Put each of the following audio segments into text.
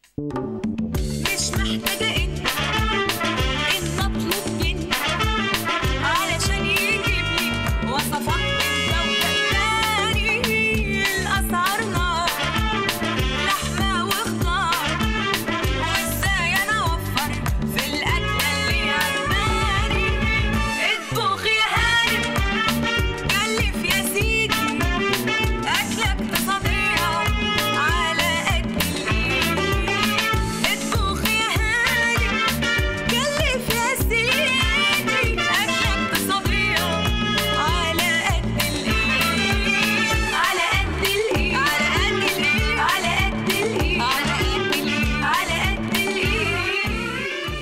مش محتاجة إن إن أطلب منك علشان يجيب لي وصفات من جودة تاني الأسعار نار لحمة وخضار وإزاي أنا أوفر في الأكلة اللي عجباني اطبخ يا هانم كلف يا سيدي أكلة اقتصادية على قد الإيد اطبخ يا هانم كلف يا سيدي أكلة اقتصادية على قد الإيد على قد الإيد على قد الإيد على قد الإيد على قد الإيد على قد الإيد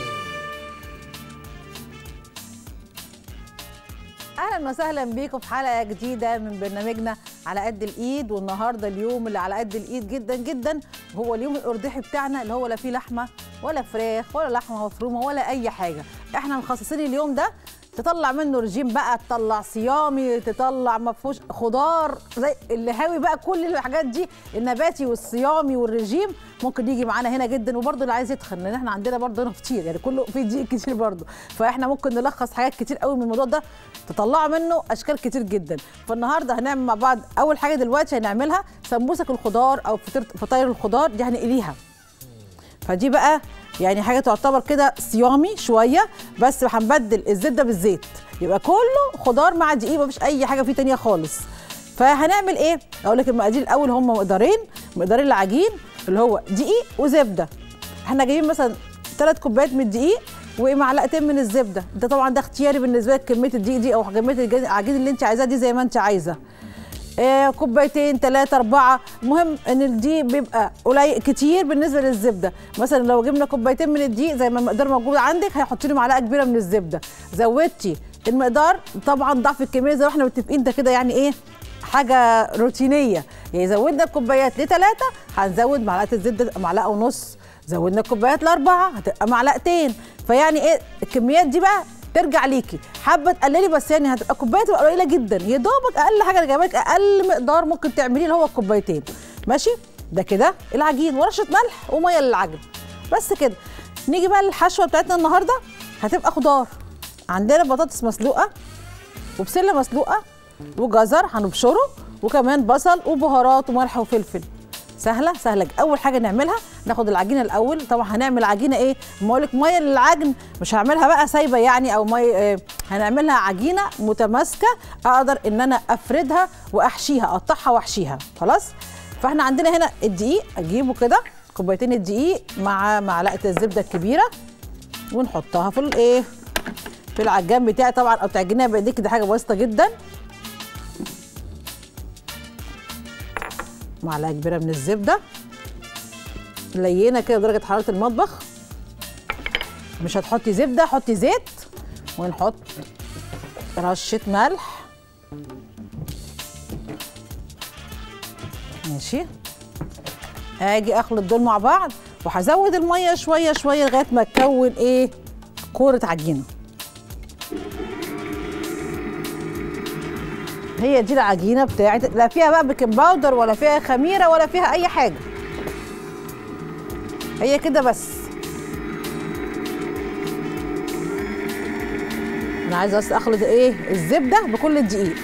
اهلا وسهلا بيكم في حلقه جديده من برنامجنا على قد الايد والنهارده اليوم اللي على قد الايد جدا جدا هو اليوم الارضحي بتاعنا اللي هو لا فيه لحمه ولا فراخ ولا لحمه مفرومه ولا اي حاجه احنا مخصصين اليوم ده تطلع منه رجيم بقى تطلع صيامي تطلع ما فيهوش خضار زي اللي هاوي بقى كل الحاجات دي النباتي والصيامي والرجيم ممكن يجي معانا هنا جدا وبرده اللي عايز يتخن لان احنا عندنا برده هنا كتير يعني كله في دقيق كتير برده فاحنا ممكن نلخص حاجات كتير قوي من الموضوع ده تطلعوا منه اشكال كتير جدا فالنهارده هنعمل مع بعض اول حاجه دلوقتي هنعملها سمبوسك الخضار او فطير فطاير الخضار دي هنقليها فدي بقى يعني حاجه تعتبر كده صيامي شويه بس هنبدل الزبده بالزيت يبقى كله خضار مع دقيق مفيش اي حاجه فيه تانية خالص فهنعمل ايه اقول لك المقادير الاول هم مقدارين مقدارين العجين اللي هو دقيق وزبده احنا جايبين مثلا ثلاث كوبايات من الدقيق ومعلقتين من الزبده ده طبعا ده اختياري بالنسبه لك كميه الدقيق دي او كميه العجين اللي انت عايزاه دي زي ما انت عايزه آه، كوبايتين ثلاثة أربعة المهم إن الدقيق بيبقى قليل كتير بالنسبة للزبدة مثلا لو جبنا كوبايتين من الدقيق زي ما المقدار موجود عندك هيحط لي معلقة كبيرة من الزبدة زودتي المقدار طبعا ضعف الكمية زي ما احنا متفقين ده كده يعني إيه حاجة روتينية يعني زودنا الكوبايات لثلاثة هنزود معلقة الزبدة تبقى معلقة ونص زودنا الكوبايات لأربعة هتبقى معلقتين فيعني إيه الكميات دي بقى ترجع ليكي حابه تقللي بس يعني هتبقى كوبايه تبقى قليله جدا يا دوبك اقل حاجه انا جايبه لك اقل مقدار ممكن تعمليه اللي هو الكوبايتين ماشي ده كده العجين ورشه ملح وميه للعجن بس كده نيجي بقى للحشوه بتاعتنا النهارده هتبقى خضار عندنا بطاطس مسلوقه وبسله مسلوقه وجزر هنبشره وكمان بصل وبهارات وملح وفلفل سهله سهله اول حاجه نعملها ناخد العجينه الاول طبعا هنعمل عجينه ايه ما لك ميه للعجن مش هعملها بقى سايبه يعني او ميه إيه هنعملها عجينه متماسكه اقدر ان انا افردها واحشيها اقطعها واحشيها خلاص فاحنا عندنا هنا الدقيق اجيبه كده كوبايتين الدقيق مع معلقه الزبده الكبيره ونحطها في الايه في العجان بتاعي طبعا او تعجنيها بايديك دي حاجه بسيطه جدا معلقه كبيره من الزبده لينه كده درجه حراره المطبخ مش هتحطي زبده حطي زيت ونحط رشه ملح ماشي اجي اخلط دول مع بعض وهزود الميه شويه شويه لغايه ما تكون ايه كوره عجينه هي دي العجينه بتاعت لا فيها بقى بيكنج باودر ولا فيها خميره ولا فيها اي حاجه هي كده بس انا عايزه بس اخلط ايه الزبده بكل الدقيق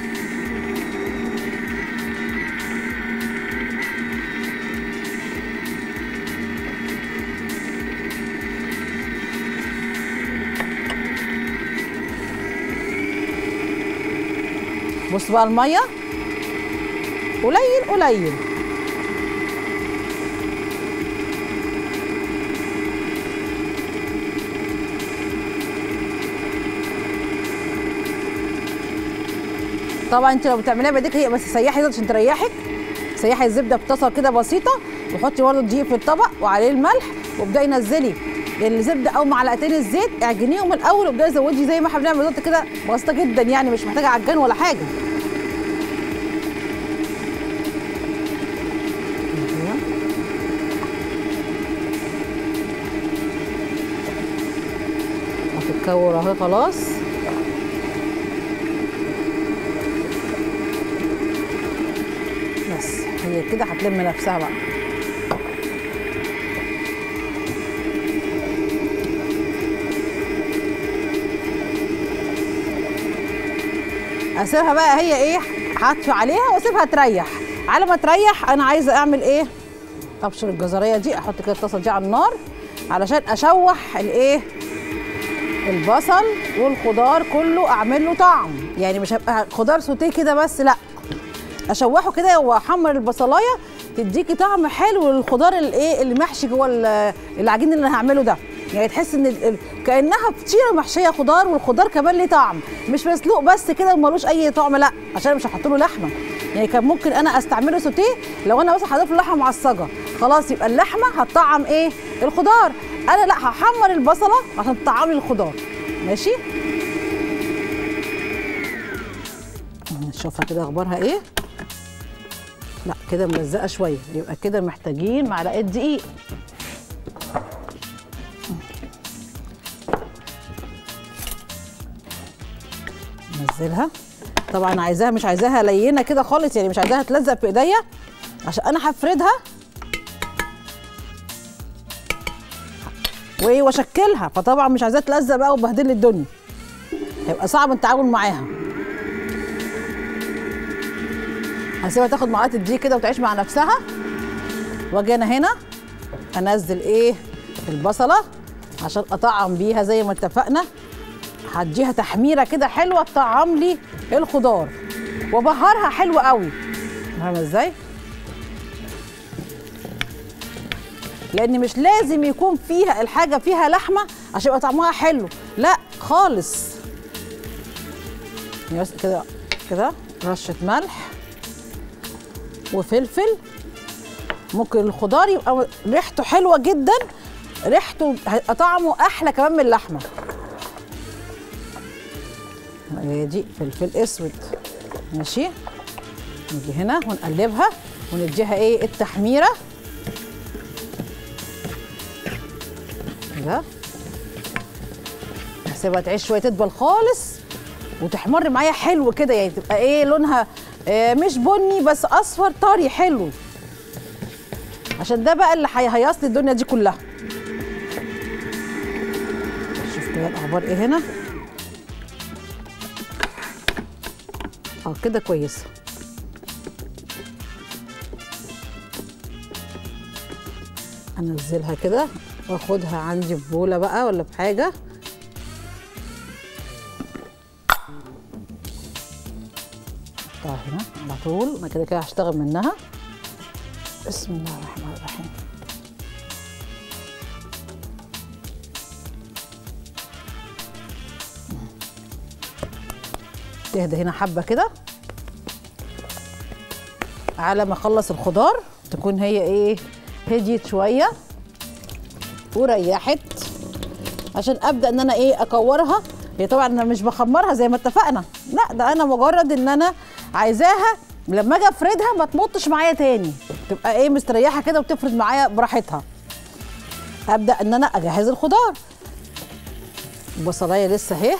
بص بقى الميه قليل قليل طبعا انت لو بتعمليها بايديك هي بس سيحي عشان تريحك سيحي الزبده بطاسه كده بسيطه وحطي برضه الدقيق في الطبق وعليه الملح وابداي نزلي الزبده او معلقتين الزيت اعجنيهم الاول وابداي زودي زي ما احنا بنعمل بالظبط كده بسيطه جدا يعني مش محتاجه عجان ولا حاجه هتتكور اهي خلاص بس هي كده هتلم نفسها بقى اسيبها بقى هي ايه هطفي عليها واسيبها تريح على ما تريح انا عايزه اعمل ايه ابشر الجزريه دي احط كده الطاسه دي على النار علشان اشوح الايه البصل والخضار كله اعمل له طعم يعني مش هيبقى خضار سوتيه كده بس لا اشوحه كده واحمر البصلايه تديكي طعم حلو للخضار الايه اللي محشي جوه ال- العجين اللي انا هعمله ده يعني تحس ان ال- ال- كانها فطيره محشيه خضار والخضار كمان ليه طعم مش مسلوق بس كده ومالوش اي طعم لا عشان مش هحط له لحمه يعني كان ممكن انا استعمله سوتيه لو انا مثلا هضيف له لحمه معصجه خلاص يبقى اللحمه هتطعم ايه الخضار انا لا هحمر البصله عشان تطعم لي الخضار ماشي نشوفها كده اخبارها ايه لا كده ملزقه شويه يبقى كده محتاجين معلقه دقيق نزلها طبعا عايزاها مش عايزاها لينه كده خالص يعني مش عايزاها تلزق في ايديا عشان انا هفردها وايه واشكلها فطبعا مش عايزاها تلزق بقى وبهدل لي الدنيا هيبقى صعب التعامل معاها هسيبها تاخد معلقه الدقيق كده وتعيش مع نفسها واجي انا هنا انزل ايه البصله عشان اطعم بيها زي ما اتفقنا هديها تحميره كده حلوه تطعم لي الخضار وبهرها حلو قوي فاهمه ازاي لان مش لازم يكون فيها الحاجه فيها لحمه عشان يبقى طعمها حلو لا خالص يعني بس كده كده رشه ملح وفلفل ممكن الخضار يبقى ريحته حلوه جدا ريحته هيبقى طعمه احلى كمان من اللحمه هي دي فلفل اسود ماشي نيجي هنا ونقلبها ونديها ايه التحميره كده هسيبها تعيش شويه تدبل خالص وتحمر معايا حلو كده يعني تبقى ايه لونها آه مش بني بس اصفر طري حلو عشان ده بقى اللي هيهيص لي الدنيا دي كلها شوف كده الاخبار ايه هنا اه كده كويسه انزلها كده واخدها عندي في بوله بقى ولا في حاجه احطها هنا على طول انا كده كده هشتغل منها بسم الله الرحمن الرحيم تهدى هنا حبه كده على ما اخلص الخضار تكون هي ايه هديت شويه وريحت عشان ابدا ان انا ايه اكورها هي طبعا انا مش بخمرها زي ما اتفقنا لا ده انا مجرد ان انا عايزاها لما اجي افردها ما تمطش معايا تاني تبقى ايه مستريحه كده وتفرد معايا براحتها ابدا ان انا اجهز الخضار البصلايه لسه اهي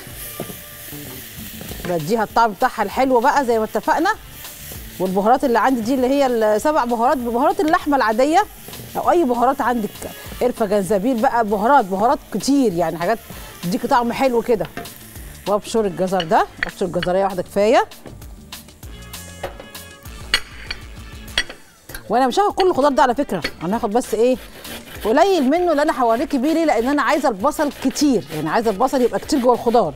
بديها الطعم بتاعها الحلو بقى زي ما اتفقنا والبهارات اللي عندي دي اللي هي السبع بهارات بهارات اللحمه العاديه او اي بهارات عندك قرفه جنزبيل بقى بهارات بهارات كتير يعني حاجات تديكي طعم حلو كده وابشر الجزر ده ابشر الجزريه واحده كفايه وانا مش هاخد كل الخضار ده على فكره انا هاخد بس ايه قليل منه اللي انا هوريكي بيه ليه لان انا عايزه البصل كتير يعني عايزه البصل يبقى كتير جوه الخضار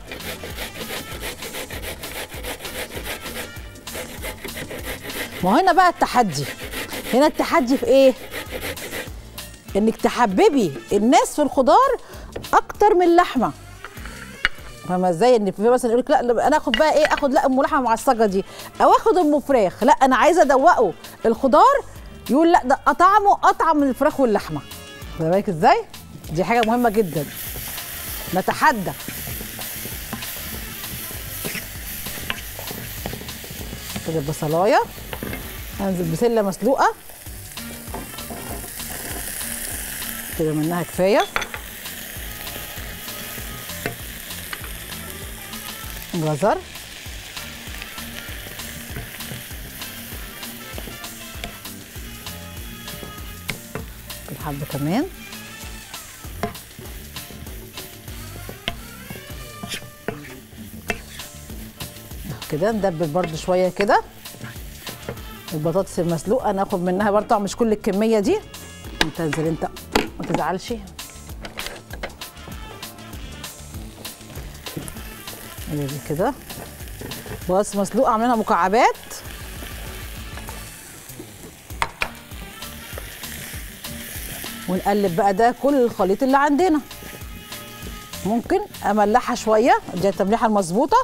ما هو هنا بقى التحدي هنا التحدي في ايه انك تحببي الناس في الخضار اكتر من اللحمه فاهمه ازاي ان في مثلا يقول لك لا لا، انا اخد بقى ايه اخد لا ام لحمه معصجه دي او اخد ام فراخ لا انا عايزه ادوقه الخضار يقول لا ده طعمه اطعم من الفراخ واللحمه فاهمه بالك ازاي دي حاجه مهمه جدا نتحدى كده البصلايه هنزل بسله مسلوقه كده منها كفايه جزر الحبة كمان كده ندبل برده شويه كده البطاطس المسلوقه ناخد منها برضه طبعا مش كل الكميه دي انت انزل انت ما تزعلش هي دي كده بطاطس مسلوقه عاملينها مكعبات ونقلب بقى ده كل الخليط اللي عندنا ممكن املحها شويه دي التمليحه المظبوطه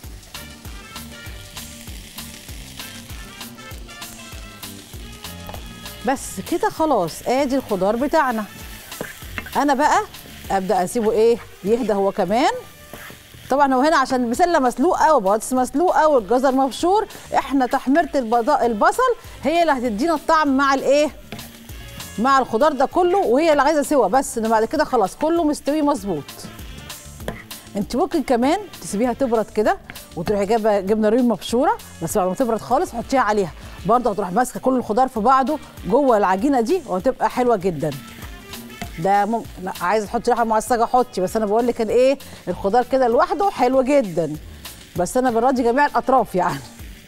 بس كده خلاص ادي الخضار بتاعنا انا بقى ابدا اسيبه ايه يهدى هو كمان طبعا هو هنا عشان البسله مسلوقه وبطاطس مسلوقه والجزر مبشور احنا تحميره البضا- البصل هي اللي هتدينا الطعم مع الايه مع الخضار ده كله وهي اللي عايزه سوا بس ان بعد كده خلاص كله مستوي مظبوط انت ممكن كمان تسيبيها تبرد كده وتروحي جايبه جبنه رومي مبشوره بس بعد ما تبرد خالص حطيها عليها برضه هتروح ماسكه كل الخضار في بعضه جوه العجينه دي وهتبقى حلوه جدا ده مم... لا عايزه تحطي ريحه معصجه حطي بس انا بقول لك الايه الخضار كده لوحده حلو جدا بس انا بنراضي جميع الاطراف يعني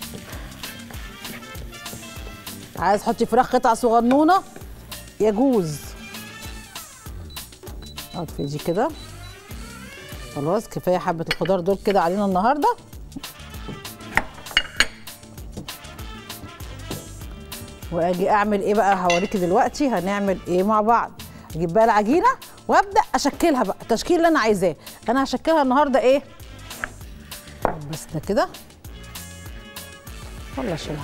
عايز تحطي فراخ قطع صغنونه يجوز اطفي دي كده خلاص كفايه حبه الخضار دول كده علينا النهارده واجي اعمل ايه بقى هوريكي دلوقتي هنعمل ايه مع بعض اجيب بقى العجينه وابدا اشكلها بقى التشكيل اللي انا عايزاه انا هشكلها النهارده ايه بس ده كده ولا اشيلها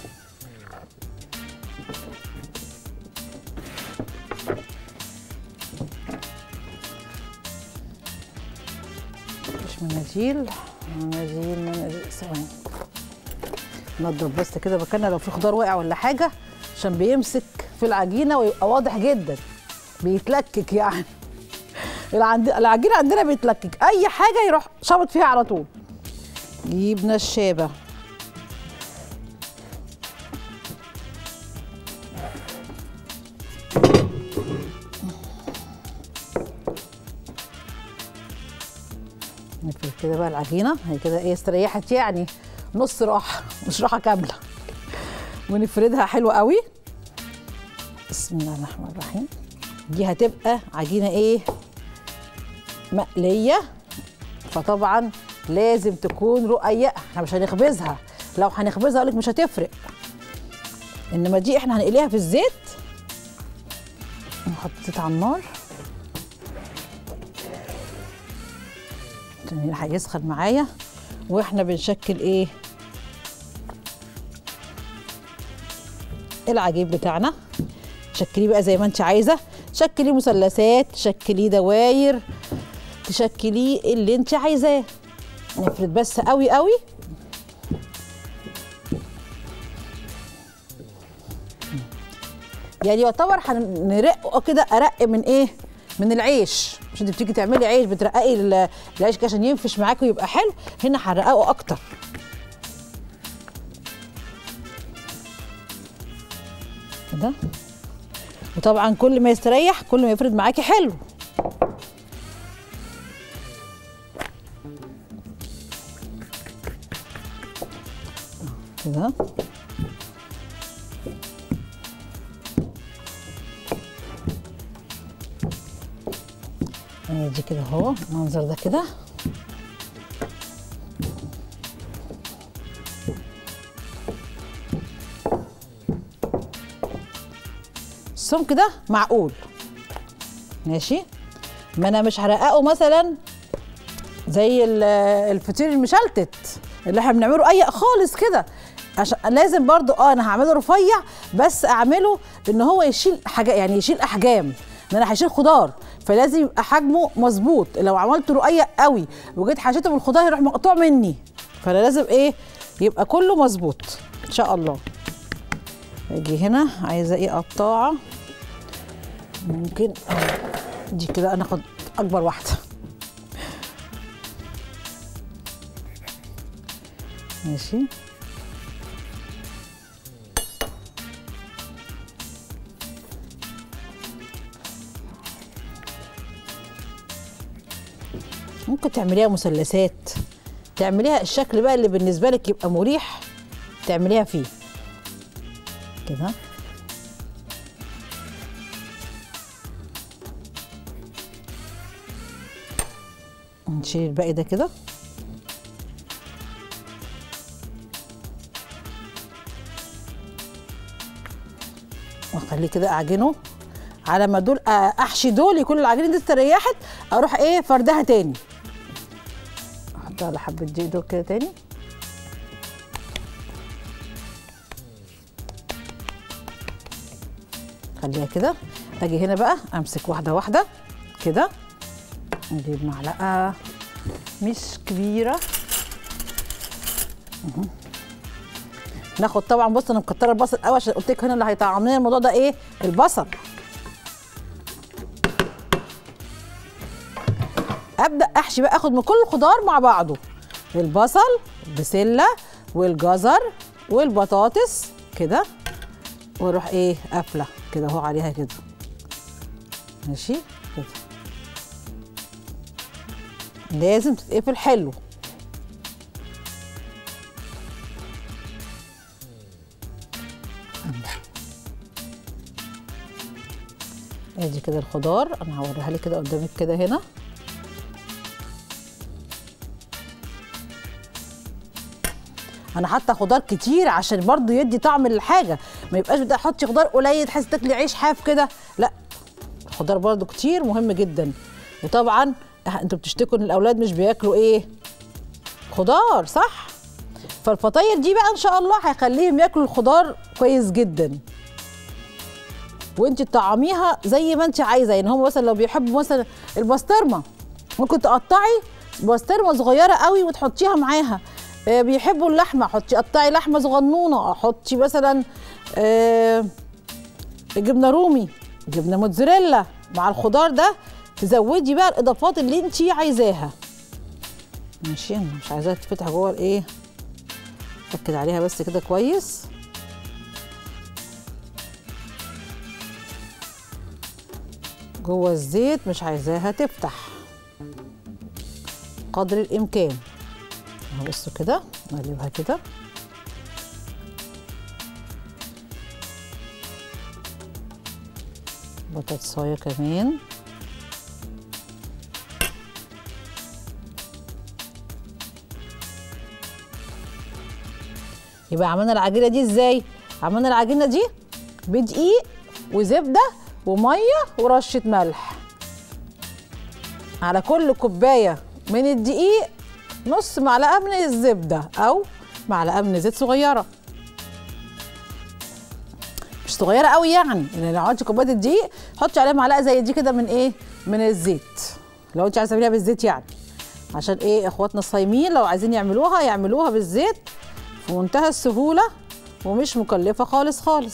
مش مناديل مناديل مناديل ثواني نضرب بس كده مكاننا لو في خضار واقع ولا حاجه عشان بيمسك في العجينه ويبقى واضح جدا بيتلكك يعني العند- العجينه عندنا بيتلكك اي حاجه يروح شابط فيها على طول جيب نشابه نفرد كده بقى العجينه هي كده ايه استريحت يعني نص راحه مش راحه كامله ونفردها حلو قوي بسم الله الرحمن الرحيم دي هتبقى عجينه ايه مقليه فطبعا لازم تكون رقيقه احنا مش هنخبزها لو هنخبزها اقول لك مش هتفرق انما دي احنا هنقليها في الزيت نحط زيت على النار عشان هيسخن معايا واحنا بنشكل ايه العجين بتاعنا شكليه بقى زي ما انت عايزه شكليه مثلثات شكليه دواير تشكليه اللي انت عايزاه نفرد بس قوي قوي يعني يعتبر هنرقه كده ارق من ايه من العيش مش انت بتيجي تعملي عيش بترققي ال- العيش كده عشان ينفش معاكي ويبقى حلو هنا هنرققه اكتر كده وطبعا كل ما يستريح كل ما يفرد معاكي حلو كده دي كده اهو المنظر ده كده السمك ده معقول ماشي ما انا مش هرققه مثلا زي ال- الفطير المشلتت اللي احنا بنعمله اي خالص كده عشان لازم برضو اه انا هعمله رفيع بس اعمله ان هو يشيل حاجه يعني يشيل احجام ان انا هشيل خضار فلازم يبقى حجمه مظبوط لو عملته رقيق قوي وجيت حشيته بالخضار هيروح مقطوع مني فانا لازم ايه يبقى كله مظبوط ان شاء الله اجي هنا عايزه ايه قطاعه ممكن آه، دي كده انا اخد اكبر واحده ماشي ممكن تعمليها مثلثات تعمليها الشكل بقى اللي بالنسبه لك يبقى مريح تعمليها فيه كده نشيل الباقي ده كده واخليه كده اعجنه على ما دول آه، احشي دول يكون العجينه دي استريحت اروح ايه فردها تاني احطها على حبه دقيق دول كده تاني خليها كده اجي هنا بقى امسك واحده واحده كده نجيب معلقه مش كبيره مهم. ناخد طبعا بص انا مكتره البصل قوي عشان قلت لك هنا اللي هيطعم لنا الموضوع ده ايه البصل ابدا احشي بقى اخد من كل الخضار مع بعضه البصل البسله والجزر والبطاطس كده واروح ايه قافله كده اهو عليها كده ماشي كده لازم تتقفل حلو ادي كده الخضار انا هوريها لك كده قدامك كده هنا انا حاطه خضار كتير عشان برضو يدي طعم للحاجه ما يبقاش بدي احط خضار قليل تحس تاكلي عيش حاف كده لا الخضار برضو كتير مهم جدا وطبعا انتوا بتشتكوا ان الاولاد مش بياكلوا ايه خضار صح فالفطاير دي بقى ان شاء الله هيخليهم ياكلوا الخضار كويس جدا وانت تطعميها زي ما انت عايزه يعني هم مثلا لو بيحبوا مثلا البسطرمه ممكن تقطعي بسطرمه صغيره قوي وتحطيها معاها آه، بيحبوا اللحمه حطي قطعي لحمه صغنونه حطي مثلا آه، جبنه رومي جبنه موتزاريلا مع الخضار ده تزودي بقى الاضافات اللي انت عايزاها ماشي انا مش عايزاها تتفتح جوه الايه اتاكد عليها بس كده كويس جوه الزيت مش عايزاها تفتح قدر الامكان اهو بصوا كده نقلبها كده بطاطسايه كمان يبقى عملنا العجينه دي ازاي عملنا العجينه دي بدقيق وزبده وميه ورشه ملح على كل كوبايه من الدقيق نص معلقه من الزبده او معلقه من زيت صغيره مش صغيره قوي يعني يعني لو عملتي كوبايه الدقيق حطي عليها معلقه زي دي كده من ايه من الزيت لو انت عايزه تعمليها بالزيت يعني عشان ايه اخواتنا الصايمين لو عايزين يعملوها يعملوها بالزيت في منتهى السهوله ومش مكلفه خالص خالص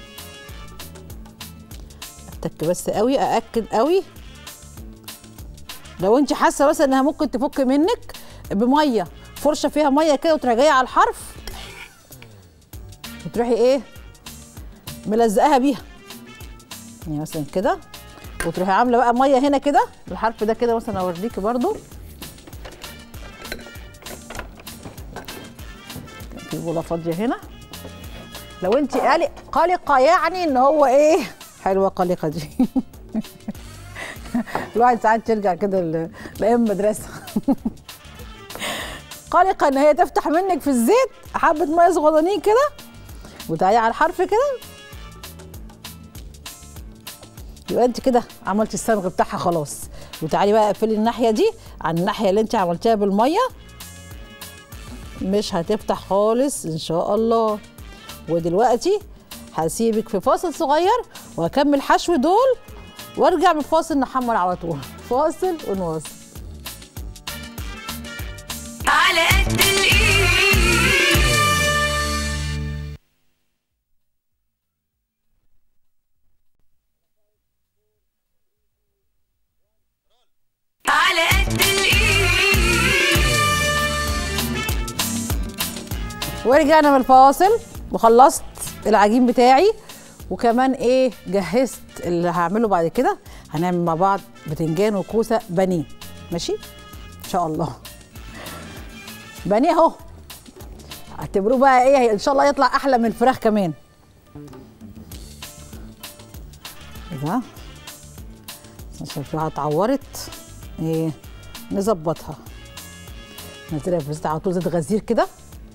اتك بس قوي ااكد قوي لو انت حاسه مثلا انها ممكن تفك منك بميه فرشه فيها ميه كده وتروحي جايه على الحرف وتروحي ايه ملزقاها بيها يعني مثلا كده وتروحي عامله بقى ميه هنا كده الحرف ده كده مثلا اوريكي برضو في بوله فاضيه هنا لو انت قلق قلقه يعني ان هو ايه حلوه قلقه دي الواحد ساعات يرجع كده ل- لايام مدرسه قلقه ان هي تفتح منك في الزيت حبه ميه صغننين كده وتعالي على الحرف كده يبقى انت كده عملتي الصمغ بتاعها خلاص وتعالي بقى اقفلي الناحيه دي عن الناحيه اللي انت عملتيها بالميه مش هتفتح خالص ان شاء الله ودلوقتي هسيبك في فاصل صغير وهكمل حشو دول وارجع من فاصل نحمر على طول فاصل ونواصل على قد الايد على قد الايد ورجعنا من الفاصل وخلصت العجين بتاعي وكمان ايه جهزت اللي هعمله بعد كده هنعمل مع بعض بتنجان وكوسه بانيه ماشي ان شاء الله بانيه اهو اعتبروه بقى ايه ان شاء الله يطلع احلى من الفراخ كمان كده عشان فيها اتعورت ايه نظبطها نزلها في الزيت على طول زيت غزير كده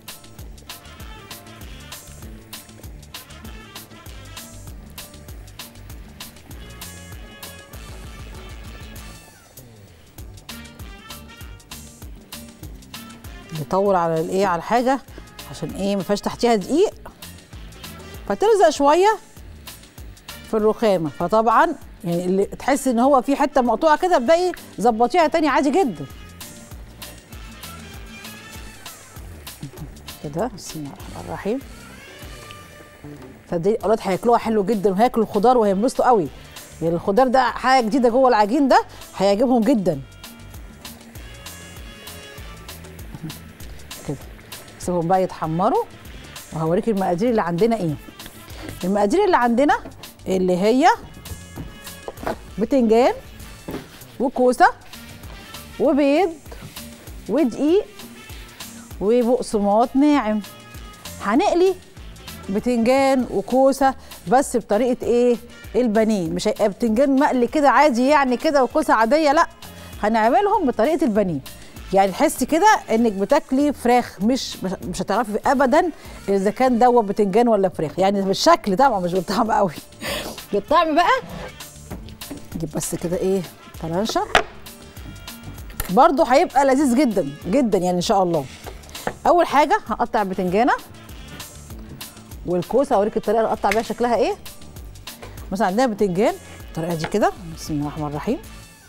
نطول على الايه على الحاجه عشان ايه ما فيهاش تحتيها دقيق فتلزق شويه في الرخامه فطبعا يعني اللي تحس ان هو في حته مقطوعه كده ابدأي ظبطيها تاني عادي جدا كده بسم الله الرحمن الرحيم صدقني الاولاد هياكلوها حلو جدا وهياكلوا الخضار وهينبسطوا قوي يعني الخضار ده حاجه جديده جوه العجين ده هيعجبهم جدا كده سيبهم بقى يتحمروا وهوريك المقادير اللي عندنا ايه المقادير اللي عندنا اللي هي بتنجان وكوسه وبيض ودقيق وبقسماط ناعم هنقلي بتنجان وكوسه بس بطريقه ايه البانيه مش هيبقى بتنجان مقلي كده عادي يعني كده وكوسه عاديه لا هنعملهم بطريقه البانيه يعني تحسي كده انك بتاكلي فراخ مش مش هتعرفي ابدا اذا كان دوت بتنجان ولا فراخ يعني بالشكل طبعا مش بالطعم قوي بالطعم بقى نجيب بس كده ايه طرنشه برضو هيبقى لذيذ جدا جدا يعني ان شاء الله اول حاجه هقطع البتنجانه والكوسه اوريك الطريقه اللي اقطع بيها شكلها ايه مثلا عندنا بتنجان الطريقه دي كده بسم الله الرحمن الرحيم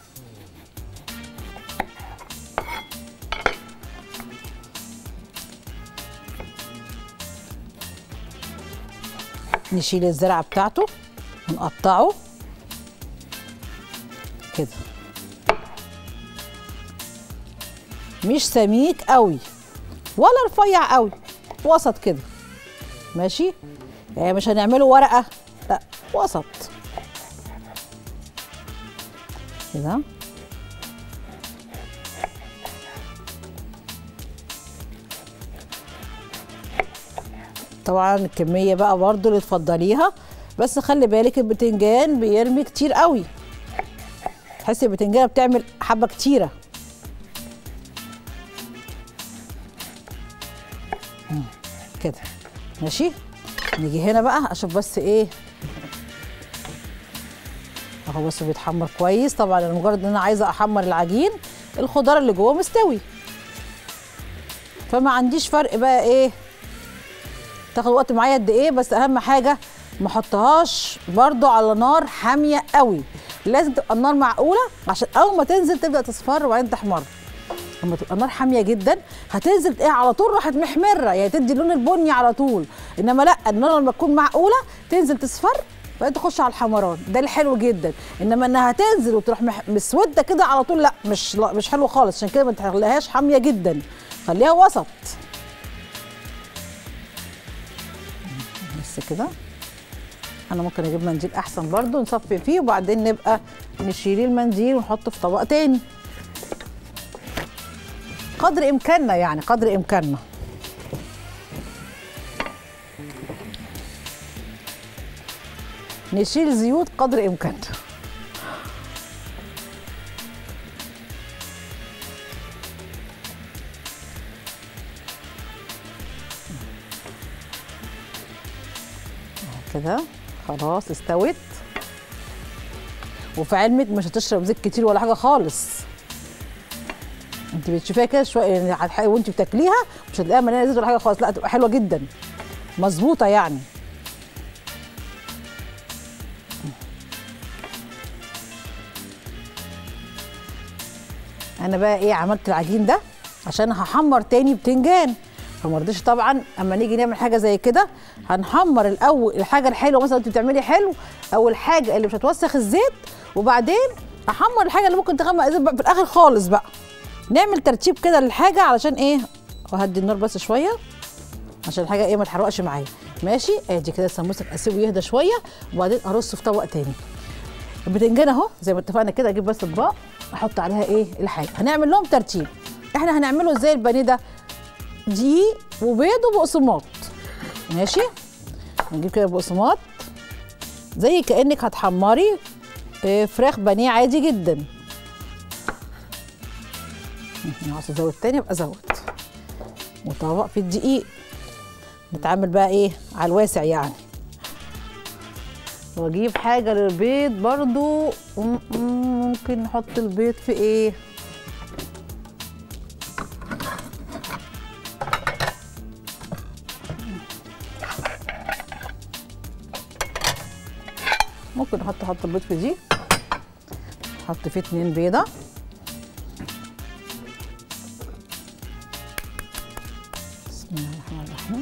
نشيل الزرعه بتاعته ونقطعه كده مش سميك قوي ولا رفيع قوي وسط كده ماشي يعني مش هنعمله ورقه لا وسط كده طبعا الكميه بقى برضو اللي تفضليها بس خلي بالك البتنجان بيرمي كتير قوي تحسي البتنجانه بتعمل حبه كتيره مم، كده ماشي نيجي هنا بقى اشوف بس ايه اهو بس بيتحمر كويس طبعا انا مجرد ان انا عايزه احمر العجين الخضار اللي جوه مستوي فما عنديش فرق بقى ايه تاخد وقت معايا قد ايه بس اهم حاجه ما احطهاش برضو على نار حاميه قوي لازم تبقى النار معقوله عشان اول ما تنزل تبدا تصفر وبعدين تحمر لما تبقى النار حاميه جدا هتنزل ايه على طول راحت محمره يعني تدي اللون البني على طول انما لا النار لما تكون معقوله تنزل تصفر بعدين تخش على الحمران ده الحلو جدا انما انها تنزل وتروح مح- مسوده كده على طول لا مش لا مش حلو خالص عشان كده ما تخليهاش حاميه جدا خليها وسط بس كده انا ممكن اجيب منديل احسن برضو نصفي فيه وبعدين نبقى نشيل المنديل ونحطه في طبق تاني قدر امكاننا يعني قدر امكاننا نشيل زيوت قدر امكاننا كده خلاص استوت وفي علمك مش هتشرب زيت كتير ولا حاجه خالص انت بتشوفيها كده شويه يعني هتح- وانت بتاكليها مش هتلاقيها مليانه زيت ولا حاجه خالص لا هتبقى حلوه جدا مظبوطه يعني انا بقى ايه عملت العجين ده عشان هحمر تاني بتنجان فما رضيتش طبعا اما نيجي نعمل حاجه زي كده هنحمر الاول الحاجه الحلوه مثلا انت بتعملي حلو او الحاجه اللي مش هتوسخ الزيت وبعدين احمر الحاجه اللي ممكن تغمق الزيت بقى في الاخر خالص بقى نعمل ترتيب كده للحاجه علشان ايه وهدي النار بس شويه عشان الحاجه ايه ما تحرقش معايا ماشي ادي كده السموسك اسيبه يهدى شويه وبعدين ارصه في طبق تاني البتنجان اهو زي ما اتفقنا كده اجيب بس اطباق احط عليها ايه الحاجه هنعمل لهم ترتيب احنا هنعمله ازاي البانيه ده دقيق وبيض وبقسماط ماشي نجيب كده بقسماط زي كانك هتحمري آه، فراخ بانيه عادي جدا عاوز ازود تاني يبقى ازود وطبق في الدقيق نتعامل بقى ايه على الواسع يعني واجيب حاجه للبيض برضو م- م- ممكن نحط البيض في ايه ممكن احط احط البيض في دي احط فيه اتنين بيضه بسم الله الرحمن الرحيم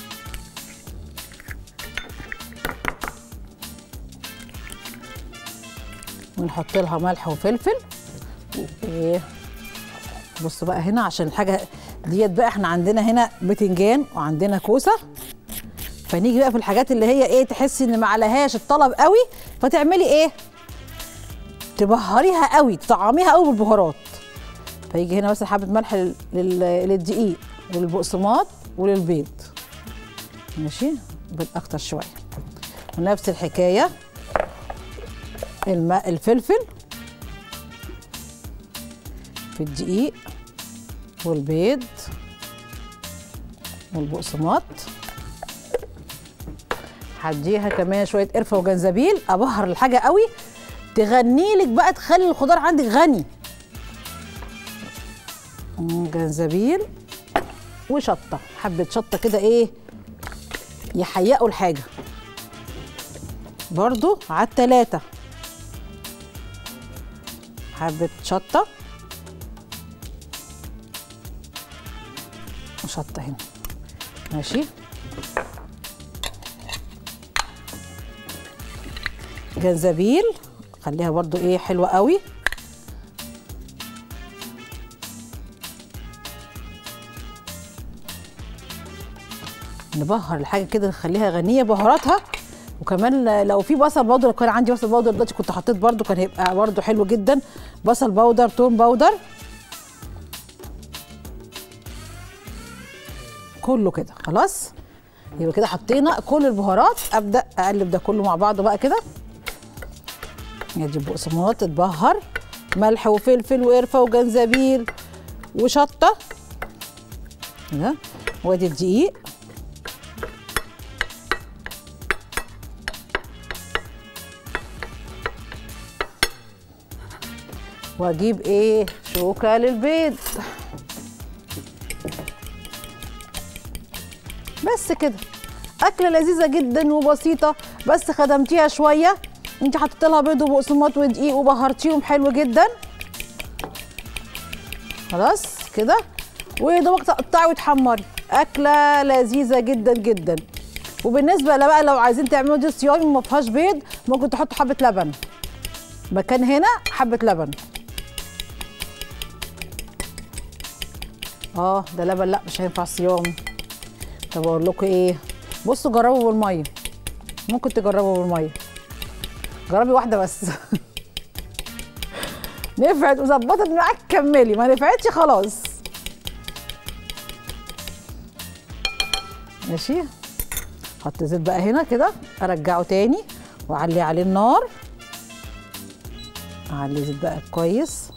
ونحط لها ملح وفلفل وايه بص بقى هنا عشان الحاجه ديت بقى احنا عندنا هنا بتنجان وعندنا كوسه فنيجي بقى في الحاجات اللي هي ايه تحسي ان ما عليهاش الطلب قوي فتعملي ايه تبهريها قوي تطعميها قوي بالبهارات فيجي هنا مثلا حبه ملح لل- لل- للدقيق وللبقسماط وللبيض ماشي بيض اكتر شويه ونفس الحكايه الماء الفلفل في الدقيق والبيض والبقسماط هديها كمان شويه قرفه وجنزبيل ابهر الحاجه قوي تغني لك بقى تخلي الخضار عندك غني مم، جنزبيل وشطه حبه شطه كده ايه يحيقوا الحاجه برضو على التلاته حبه شطه وشطه هنا ماشي جنزبيل خليها برضو ايه حلوه قوي نبهر الحاجه كده نخليها غنيه بهاراتها وكمان لو في بصل باودر لو كان عندي بصل باودر دلوقتي كنت حطيت برضو كان هيبقى برضو حلو جدا بصل باودر توم باودر كله كده خلاص يبقى كده حطينا كل البهارات ابدا اقلب ده كله مع بعضه بقى كده ادي بقسماط اتبهر ملح وفلفل وقرفه وجنزبيل وشطه كده وادي الدقيق واجيب ايه شوكه للبيض بس كده اكله لذيذه جدا وبسيطه بس خدمتيها شويه انت حطيت لها بيض وبقسماط ودقيق وبهرتيهم حلو جدا خلاص كده ودوبك تقطعي وتحمري اكله لذيذه جدا جدا وبالنسبه بقى لو عايزين تعملوا دي صيامي ما فيهاش بيض ممكن تحطوا حبه لبن مكان هنا حبه لبن اه ده لبن لا مش هينفع صيام طب اقول لكم ايه بصوا جربوا بالميه ممكن تجربوا بالميه جربي واحده بس نفعت وظبطت معاك كملي ما نفعتش خلاص ماشي حط زيت بقى هنا كده ارجعه تاني واعلي عليه النار اعلي زيت بقى كويس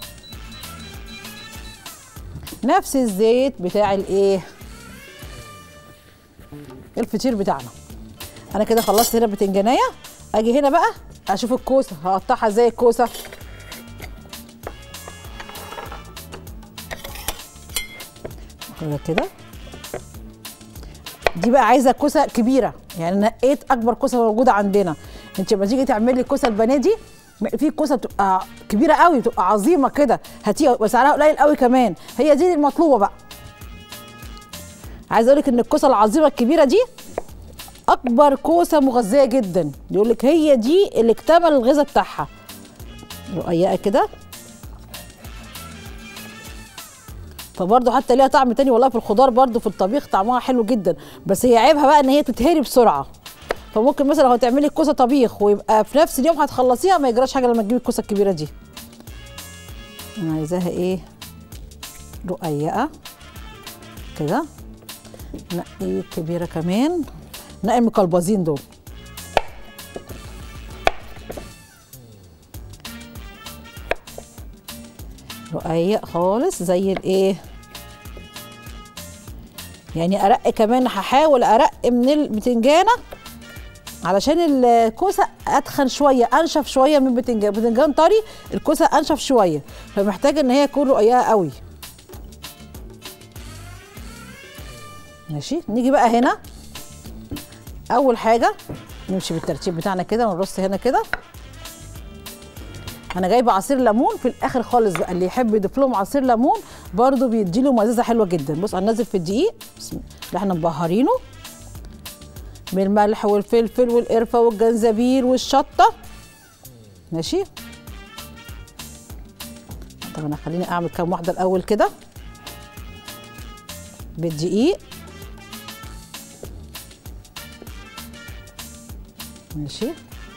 نفس الزيت بتاع الايه الفطير بتاعنا انا كده خلصت هنا بتنجانيه اجي هنا بقى اشوف الكوسه هقطعها ازاي الكوسه كده كده دي بقى عايزه كوسه كبيره يعني نقيت اكبر كوسه موجوده عندنا انت لما تيجي تعملي الكوسه البانيه دي في كوسه بتبقى كبيره قوي بتبقى عظيمه كده هاتيها وسعرها قليل قوي كمان هي دي المطلوبه بقى عايزه اقول لك ان الكوسه العظيمه الكبيره دي اكبر كوسه مغذيه جدا يقول لك هي دي اللي اكتمل الغذاء بتاعها رقيقه كده فبرضه حتى ليها طعم تاني والله في الخضار برضه في الطبيخ طعمها حلو جدا بس هي عيبها بقى ان هي تتهري بسرعه فممكن مثلا لو هتعملي الكوسه طبيخ ويبقى في نفس اليوم هتخلصيها ما يجراش حاجه لما تجيبي الكوسه الكبيره دي انا عايزاها ايه رقيقه كده نقي كبيره كمان نقي المقلبزين دول رقيق خالص زي الايه يعني ارق كمان هحاول ارق من البتنجانه علشان الكوسه اتخن شويه انشف شويه من البتنجان البتنجان طري الكوسه انشف شويه فمحتاجه ان هي تكون رقيقه قوي ماشي نيجي بقى هنا اول حاجه نمشي بالترتيب بتاعنا كده ونرص هنا كده انا جايبه عصير ليمون في الاخر خالص بقى اللي يحب يضيف لهم عصير ليمون برده بيديله مزازه حلوه جدا بص هننزل في الدقيق بسم الله اللي احنا مبهرينه بالملح والفلفل والقرفه والجنزبيل والشطه ماشي طب انا خليني اعمل كام واحده الاول كده بالدقيق ماشي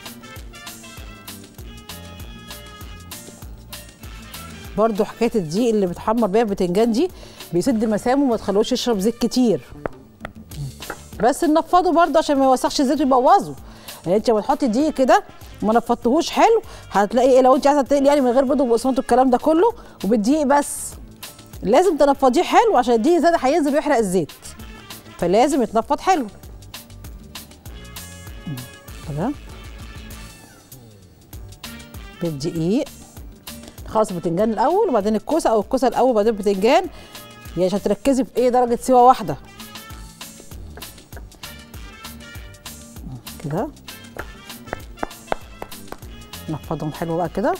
برضو حكايه الدقيق اللي بتحمر بيها البتنجان دي بيسد مسامه وما تخلوش يشرب زيت كتير بس ننفضه برضو عشان ما يوسخش الزيت ويبوظه يعني انت لما تحطي دقيق كده وما نفضتهوش حلو هتلاقي ايه لو انت عايزه تقلي يعني من غير بيض وبقسماط والكلام ده كله وبالدقيق بس لازم تنفضيه حلو عشان الدقيق زاد هينزل ويحرق الزيت فلازم يتنفض حلو كده بالدقيق خلاص البتنجان الاول وبعدين الكوسه او الكوسه الاول وبعدين البتنجان يعني عشان تركزي في ايه درجه سوا واحده كده نفضهم حلو بقى كده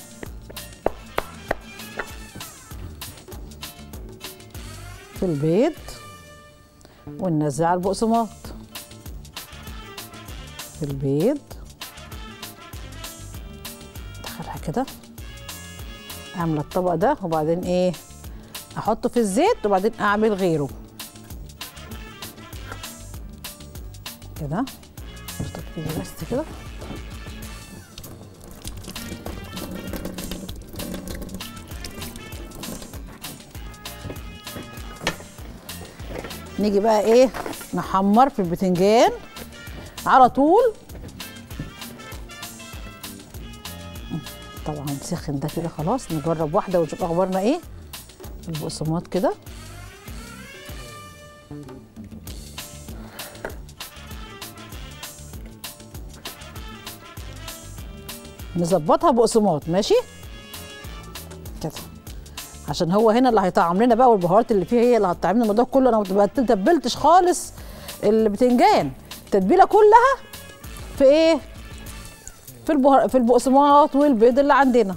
في البيض وننزل على البقسماط في البيض ادخلها كده اعمل الطبق ده وبعدين ايه احطه في الزيت وبعدين اعمل غيره كده اشطف ايدي بس كده نيجي بقى ايه نحمر في البتنجان على طول طبعا سخن ده كده خلاص نجرب واحده ونشوف اخبارنا ايه البقسماط كده نظبطها بقسماط ماشي كده عشان هو هنا اللي هيطعم لنا بقى والبهارات اللي فيه هي اللي هتطعمنا الموضوع كله انا ما تبلتش خالص البتنجان التتبيله كلها في ايه في البهار في البقسماط والبيض اللي عندنا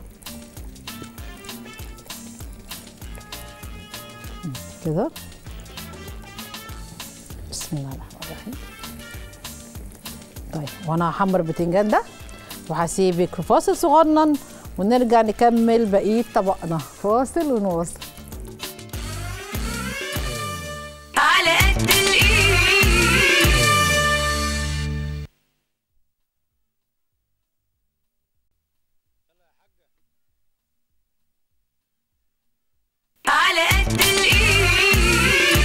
كده بسم الله الرحمن الرحيم طيب وانا هحمر البتنجان ده وهسيبك في فاصل صغنن ونرجع نكمل بقيه طبقنا فاصل ونواصل على قد الايد على قد الايد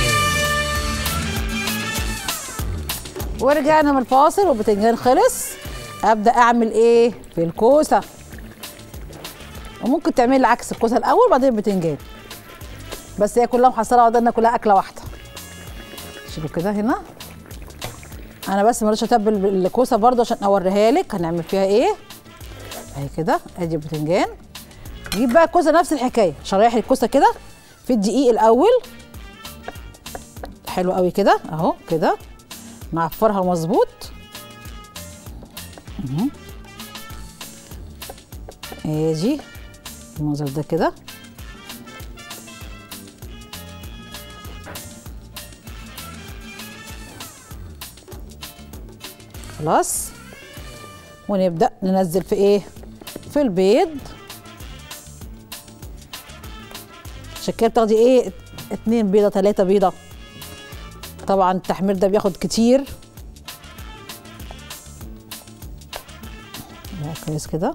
ورجعنا من الفاصل والبتنجان خلص ابدا اعمل ايه في الكوسه وممكن تعملي عكس الكوسه الاول وبعدين البتنجان بس هي كلها محصله وقدرنا كلها اكله واحده شيلوا كده هنا انا بس مرضتش اتبل الكوسه برضه عشان اوريها لك هنعمل فيها ايه اهي كده ادي البتنجان نجيب بقى الكوسه نفس الحكايه شرايح الكوسه كده في الدقيق الاول حلو قوي كده اهو كده نعفرها مظبوط مهم. ادي المنظر ده كده خلاص ونبدأ ننزل في ايه في البيض عشان كده بتاخدي ايه اتنين بيضة تلاتة بيضة طبعا التحمير ده بياخد كتير لا، كويس كده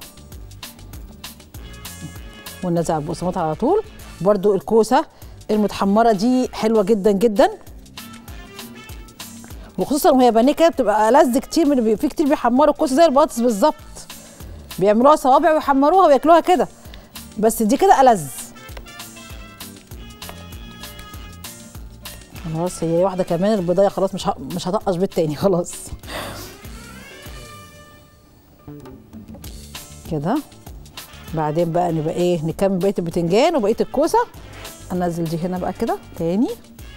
وننزل على البقسماط على طول برضو الكوسه المتحمره دي حلوه جدا جدا وخصوصا وهي بانيه كده بتبقى ألذ كتير من بي- في كتير بيحمروا الكوسه زي البطاطس بالظبط بيعملوها صوابع ويحمروها وياكلوها كده بس دي كده ألذ خلاص هي واحده كمان البضايه خلاص مش ه... مش هطقش بيت تاني خلاص كده بعدين بقى نبقى ايه نكمل بقيه البتنجان وبقيه الكوسه انزل دي هنا بقى كده تاني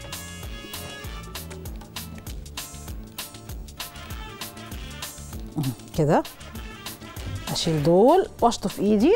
كده اشيل دول واشطف ايدي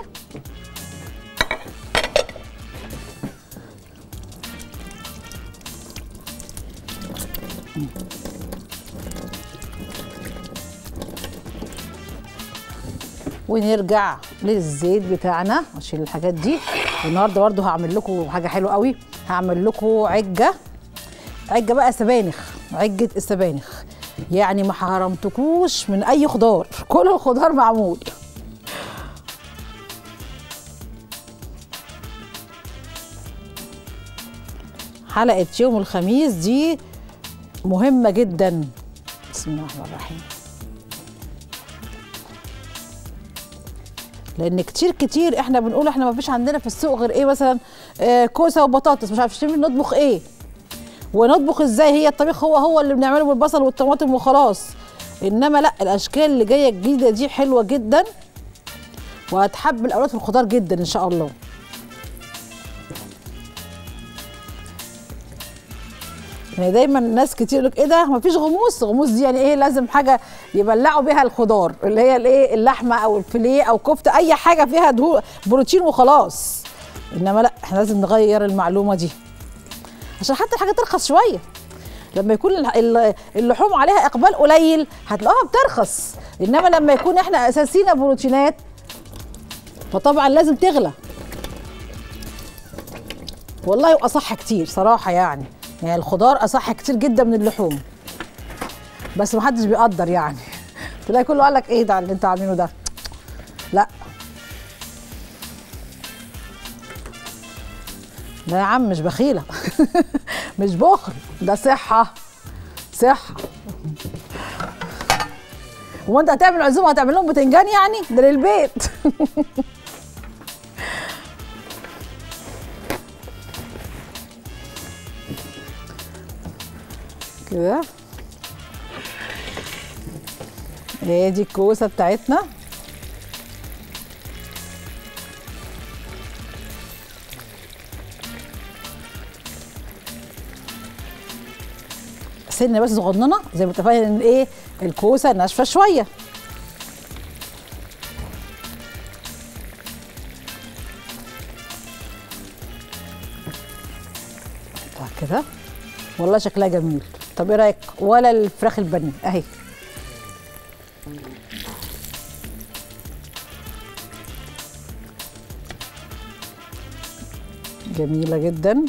ونرجع للزيت بتاعنا اشيل الحاجات دي والنهارده برضو هعمل لكم حاجه حلوه قوي هعمل لكم عجه عجه بقى سبانخ عجه السبانخ يعني ما حرمتكوش من اي خضار كل الخضار معمول حلقه يوم الخميس دي مهمه جدا بسم الله الرحمن الرحيم لان كتير كتير احنا بنقول احنا ما فيش عندنا في السوق غير ايه مثلا آه كوسه وبطاطس مش عارفين نطبخ ايه ونطبخ ازاي هي الطبيخ هو هو اللي بنعمله بالبصل والطماطم وخلاص انما لا الاشكال اللي جايه الجديده دي حلوه جدا وهتحب الاولاد في الخضار جدا ان شاء الله يعني دايما ناس كتير يقول لك ايه ده مفيش غموس غموس دي يعني ايه لازم حاجه يبلعوا بيها الخضار اللي هي الايه اللحمه او الفيليه او كفته اي حاجه فيها دهون بروتين وخلاص انما لا احنا لازم نغير المعلومه دي عشان حتى الحاجه ترخص شويه لما يكون الح- ال- اللحوم عليها اقبال قليل هتلاقوها بترخص انما لما يكون احنا اساسينا بروتينات فطبعا لازم تغلى والله واصح كتير صراحه يعني يعني الخضار اصح كتير جدا من اللحوم بس محدش بيقدر يعني تلاقي كله قال لك ايه ده اللي انت عاملينه ده لا لا يا عم مش بخيله مش بخل ده صحه صحه هو انت هتعمل عزومه هتعمل لهم بتنجان يعني ده للبيت كده هي دي الكوسه بتاعتنا سنه بس صغننه زي ما اتفقنا ان ايه الكوسه ناشفه شويه طب كده والله شكلها جميل طب ايه رايك ولا الفراخ البني اهي جميله جدا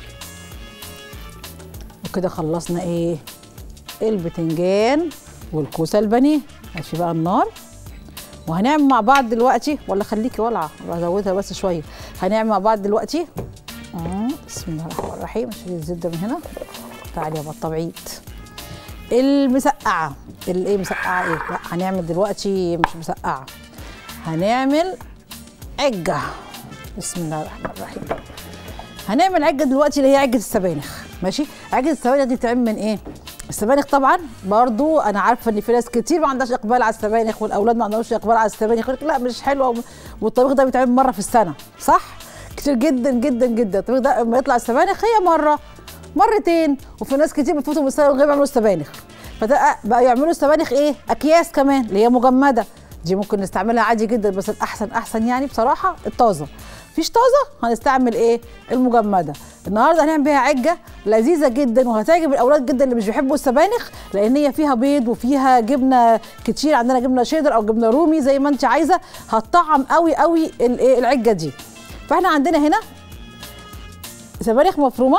وكده خلصنا ايه البتنجان والكوسه البانيه هشي بقى النار وهنعمل مع بعض دلوقتي ولا خليكي ولعه هزودها بس شويه هنعمل مع بعض دلوقتي آه، بسم الله الرحمن الرحيم اشيل الزيت ده من هنا تعالي يا بطه بعيد المسقعه الايه مسقعه ايه لا هنعمل دلوقتي مش مسقعه هنعمل عجه بسم الله الرحمن الرحيم هنعمل عجه دلوقتي اللي هي عجه السبانخ ماشي عجه السبانخ دي بتتعمل من ايه السبانخ طبعا برضو انا عارفه ان في ناس كتير ما عندهاش اقبال على السبانخ والاولاد ما عندهمش اقبال على السبانخ يقول لك لا مش حلوه والطبيخ ده بيتعمل مره في السنه صح كتير جدا جدا جدا الطبيخ ده لما يطلع السبانخ هي مره مرتين وفي ناس كتير بتفوتهم السنه من غير ما يعملوا السبانخ فده بقى يعملوا السبانخ ايه اكياس كمان اللي هي مجمده دي ممكن نستعملها عادي جدا بس الاحسن احسن يعني بصراحه الطازه فيش طازه هنستعمل ايه المجمده النهارده هنعمل بيها عجه لذيذه جدا وهتعجب الاولاد جدا اللي مش بيحبوا السبانخ لان هي فيها بيض وفيها جبنه كتير عندنا جبنه شيدر او جبنه رومي زي ما انت عايزه هتطعم قوي قوي الايه العجه دي فاحنا عندنا هنا سبانخ مفرومه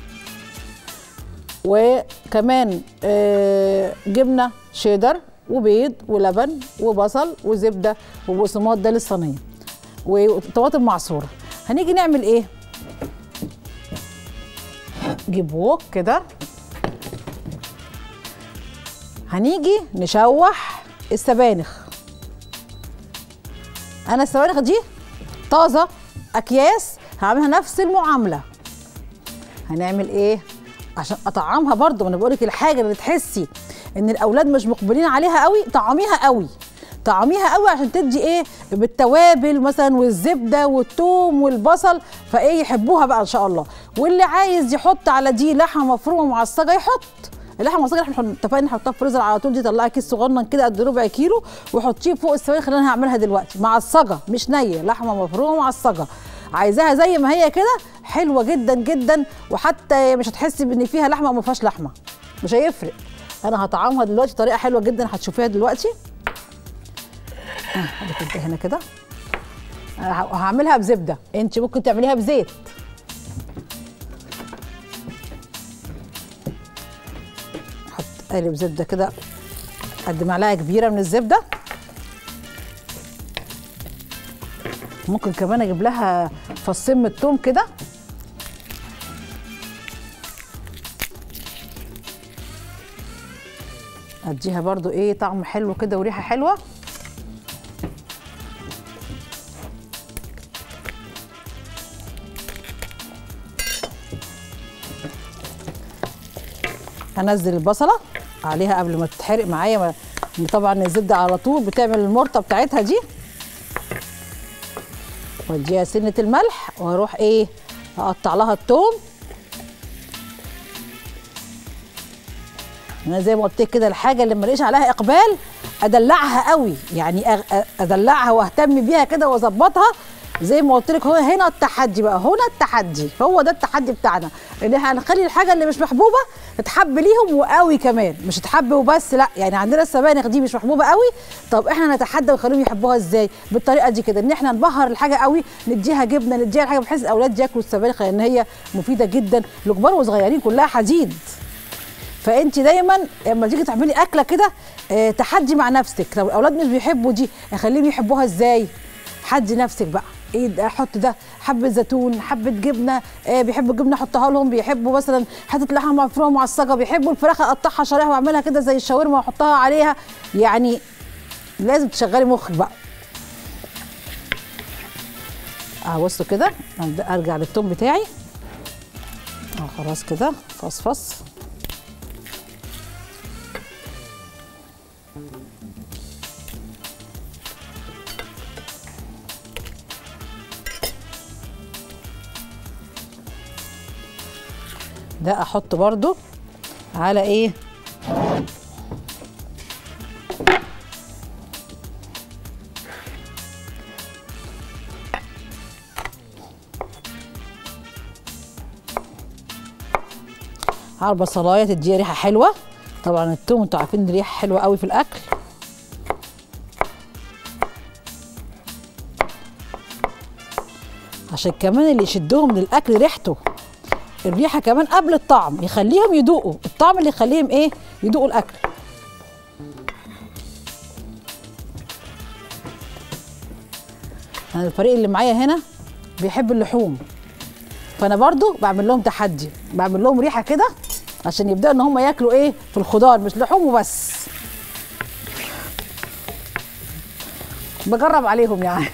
وكمان آه، جبنه شيدر وبيض ولبن وبصل وزبده وبقسماط ده للصينيه وطماطم معصوره هنيجي نعمل ايه جيب ووك كده هنيجي نشوح السبانخ انا السبانخ دي طازه اكياس هعملها نفس المعامله هنعمل ايه عشان اطعمها برضو ما انا بقولك الحاجه اللي تحسي ان الاولاد مش مقبلين عليها قوي طعميها قوي طعميها قوي عشان تدي ايه بالتوابل مثلا والزبده والثوم والبصل فايه يحبوها بقى ان شاء الله واللي عايز يحط على دي لحمه مفرومه معصجه يحط اللحمه المعصجه احنا بنحط- اتفقنا نحطها في الفريزر على طول دي طلعي كيس صغنن كده قد ربع كيلو وحطيه فوق السبانخ اللي انا هعملها دلوقتي معصجه مش نيه لحمه مفرومه معصجه عايزاها زي ما هي كده حلوه جدا جدا وحتى مش هتحسي بان فيها لحمه او ما فيهاش لحمه مش هيفرق انا هطعمها دلوقتي طريقه حلوه جدا هتشوفيها دلوقتي آه، ادي كده هنا كده أنا ه- هعملها بزبده انت ممكن تعمليها بزيت احط قالب زبده كده قد معلقه كبيره من الزبده ممكن كمان اجيب لها فصين من الثوم كده اديها برضو ايه طعم حلو كده وريحه حلوه انزل البصله عليها قبل ما تتحرق معايا ما- طبعا الزبده على طول بتعمل المرطه بتاعتها دي واديها سنه الملح واروح ايه اقطع لها الثوم انا زي ما قلت لك كده الحاجه اللي ماليش عليها اقبال ادلعها قوي يعني أغ- ادلعها واهتم بيها كده واظبطها زي ما قلت لك هو هنا التحدي بقى هنا التحدي هو ده التحدي بتاعنا ان احنا هنخلي الحاجه اللي مش محبوبه تتحب ليهم وقوي كمان مش تحب وبس لا يعني عندنا السبانخ دي مش محبوبه قوي طب احنا نتحدى ونخليهم يحبوها ازاي بالطريقه دي كده ان احنا نبهر الحاجه قوي نديها جبنه نديها الحاجه بحيث الاولاد ياكلوا السبانخ لان هي مفيده جدا لكبار وصغيرين كلها حديد فانت دايما لما تيجي تعملي اكله كده آه، تحدي مع نفسك لو الاولاد مش بيحبوا دي اخليهم يحبوها ازاي حدي نفسك بقى ايه ده احط ده حبه زيتون حبه جبنه آه بيحبوا الجبنه احطها لهم بيحبوا مثلا حته لحمه مفرومه معصجه بيحبوا الفراخ اقطعها شرايح واعملها كده زي الشاورما واحطها عليها يعني لازم تشغلي مخك بقى اه بصوا كده أبدأ ارجع للتوم بتاعي اه خلاص كده فصفص ده احط برضو على ايه على البصلايه تديها ريحه حلوه طبعا التوم انتوا عارفين إن ريحه حلوه قوي في الاكل عشان كمان اللي يشدهم للاكل ريحته الريحه كمان قبل الطعم يخليهم يدوقوا الطعم اللي يخليهم ايه يدوقوا الاكل انا الفريق اللي معايا هنا بيحب اللحوم فانا برضو بعمل لهم تحدي بعمل لهم ريحه كده عشان يبداوا ان هم ياكلوا ايه في الخضار مش لحوم وبس بجرب عليهم يعني